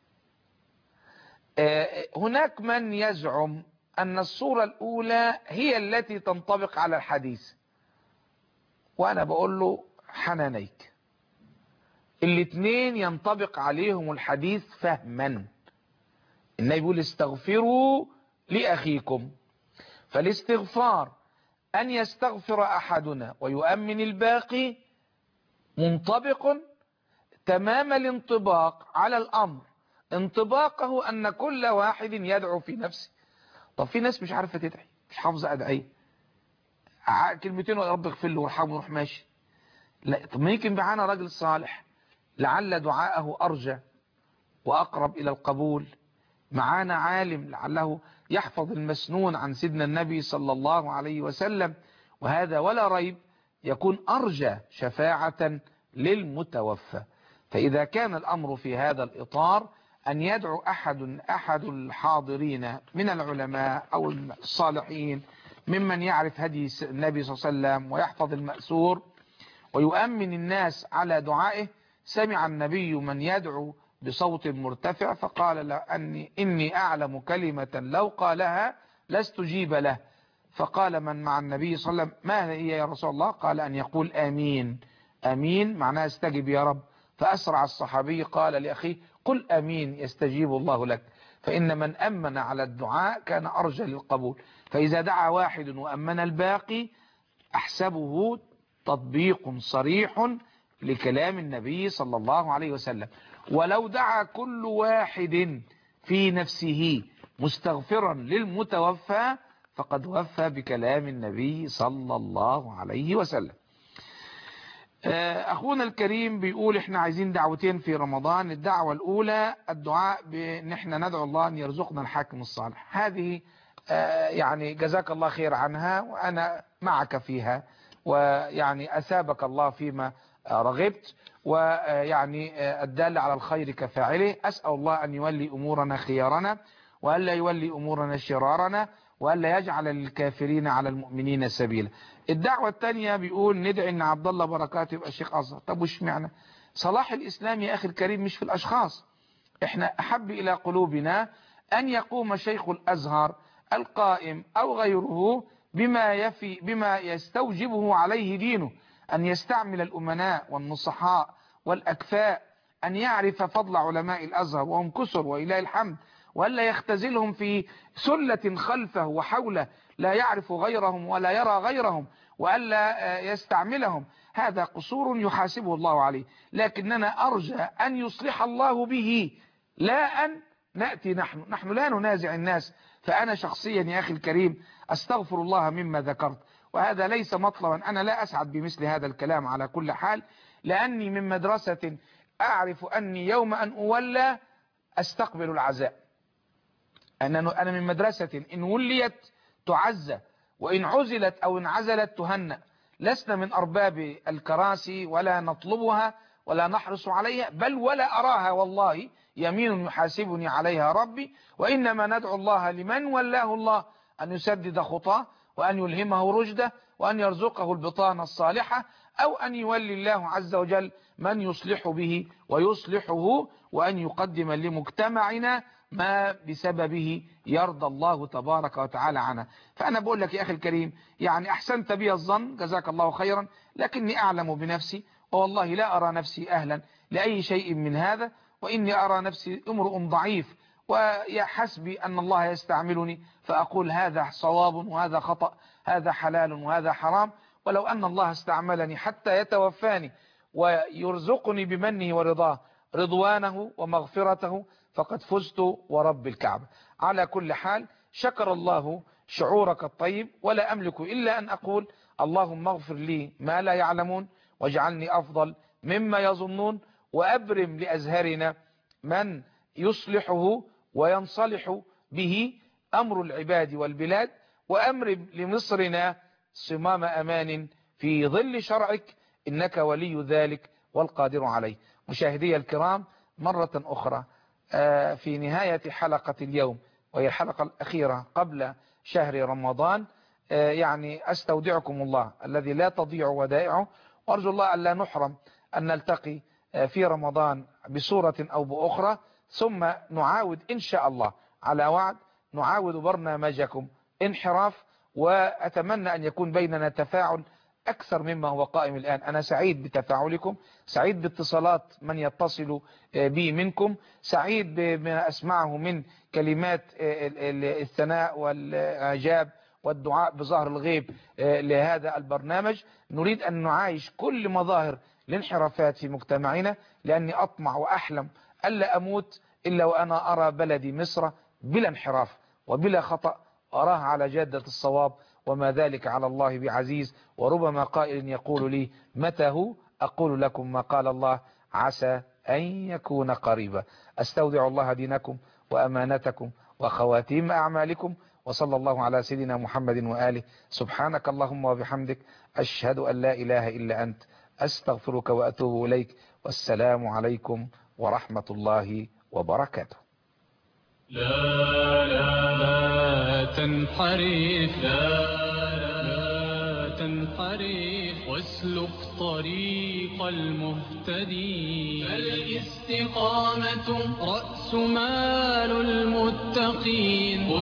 هناك من يزعم أن الصورة الأولى هي التي تنطبق على الحديث وأنا بقول له حنانيك الاثنين ينطبق عليهم الحديث فهما النبي يقول استغفروا لأخيكم فالاستغفار أن يستغفر أحدنا ويؤمن الباقي منطبق تمام الانطباق على الأمر انطباقه أن كل واحد يدعو في نفسه طب في ناس مش عارفة تدعي مش حافظة أدعية كلمتين يا رب اغفر له وارحمه وروح ماشي لا طب ما يمكن معانا راجل صالح لعل دعاءه أرجى وأقرب إلى القبول معانا عالم لعله يحفظ المسنون عن سيدنا النبي صلى الله عليه وسلم وهذا ولا ريب يكون أرجى شفاعة للمتوفى فإذا كان الأمر في هذا الإطار أن يدعو أحد أحد الحاضرين من العلماء أو الصالحين ممن يعرف هدي النبي صلى الله عليه وسلم ويحفظ المأسور ويؤمن الناس على دعائه سمع النبي من يدعو بصوت مرتفع فقال له أني إني أعلم كلمة لو قالها لاستجيب له فقال من مع النبي صلى الله عليه وسلم ما هي يا رسول الله قال أن يقول آمين آمين معناه استجب يا رب فأسرع الصحابي قال لأخيه قل أمين يستجيب الله لك فإن من أمن على الدعاء كان أرجى للقبول فإذا دعا واحد وأمن الباقي أحسبه تطبيق صريح لكلام النبي صلى الله عليه وسلم ولو دعا كل واحد في نفسه مستغفرا للمتوفى فقد وفى بكلام النبي صلى الله عليه وسلم أخونا الكريم بيقول احنا عايزين دعوتين في رمضان الدعوة الأولى الدعاء بأن احنا ندعو الله أن يرزقنا الحاكم الصالح هذه يعني جزاك الله خير عنها وأنا معك فيها ويعني أثابك الله فيما رغبت ويعني الدال على الخير كفاعله أسأل الله أن يولي أمورنا خيارنا وألا يولي أمورنا شرارنا وألا يجعل للكافرين على المؤمنين سبيلا الدعوة الثانية بيقول ندعي ان عبد الله بركات يبقى شيخ أزهر طب وش معنى صلاح الإسلام يا أخي الكريم مش في الأشخاص احنا أحب إلى قلوبنا أن يقوم شيخ الأزهر القائم أو غيره بما, يفي بما يستوجبه عليه دينه أن يستعمل الأمناء والنصحاء والأكفاء أن يعرف فضل علماء الأزهر وهم كسر وإله الحمد وألا يختزلهم في سلة خلفه وحوله لا يعرف غيرهم ولا يرى غيرهم وألا يستعملهم هذا قصور يحاسبه الله عليه لكننا أرجى أن يصلح الله به لا أن نأتي نحن نحن لا ننازع الناس فأنا شخصيا يا أخي الكريم أستغفر الله مما ذكرت وهذا ليس مطلبا أنا لا أسعد بمثل هذا الكلام على كل حال لأني من مدرسة أعرف أني يوم أن أولى أستقبل العزاء أنا أنا من مدرسة إن وليت تعزى وإن عزلت أو انعزلت تهنأ لسنا من أرباب الكراسي ولا نطلبها ولا نحرص عليها بل ولا أراها والله يمين يحاسبني عليها ربي وإنما ندعو الله لمن ولاه الله أن يسدد خطاه وأن يلهمه رشده وأن يرزقه البطانة الصالحة أو أن يولي الله عز وجل من يصلح به ويصلحه وأن يقدم لمجتمعنا ما بسببه يرضى الله تبارك وتعالى عنه فأنا بقول لك يا أخي الكريم يعني أحسنت بي الظن جزاك الله خيرا لكني أعلم بنفسي والله لا أرى نفسي أهلا لأي شيء من هذا وإني أرى نفسي امرؤ ضعيف ويحسبي أن الله يستعملني فأقول هذا صواب وهذا خطأ هذا حلال وهذا حرام ولو أن الله استعملني حتى يتوفاني ويرزقني بمنه ورضاه رضوانه ومغفرته فقد فزت ورب الكعبة على كل حال شكر الله شعورك الطيب ولا أملك إلا أن أقول اللهم اغفر لي ما لا يعلمون واجعلني أفضل مما يظنون وأبرم لأزهرنا من يصلحه وينصلح به أمر العباد والبلاد وأمر لمصرنا صمام أمان في ظل شرعك إنك ولي ذلك والقادر عليه مشاهدي الكرام مرة أخرى في نهاية حلقة اليوم وهي الحلقة الأخيرة قبل شهر رمضان يعني أستودعكم الله الذي لا تضيع ودائعه وأرجو الله أن لا نحرم أن نلتقي في رمضان بصورة أو بأخرى ثم نعاود إن شاء الله على وعد نعاود برنامجكم انحراف وأتمنى أن يكون بيننا تفاعل أكثر مما هو قائم الآن أنا سعيد بتفاعلكم سعيد باتصالات من يتصل بي منكم سعيد بما أسمعه من كلمات الثناء والإعجاب والدعاء بظهر الغيب لهذا البرنامج نريد أن نعايش كل مظاهر الانحرافات في مجتمعنا لأني أطمع وأحلم ألا أموت إلا وأنا أرى بلدي مصر بلا انحراف وبلا خطأ أراها على جادة الصواب وما ذلك على الله بعزيز وربما قائل يقول لي متى هو أقول لكم ما قال الله عسى أن يكون قريبا أستودع الله دينكم وأمانتكم وخواتيم أعمالكم وصلى الله على سيدنا محمد وآله سبحانك اللهم وبحمدك أشهد أن لا إله إلا أنت أستغفرك وأتوب إليك والسلام عليكم ورحمة الله وبركاته
لا لا لا تنحرف لا لا تنحرف واسلك طريق المهتدين فالاستقامة رأس مال المتقين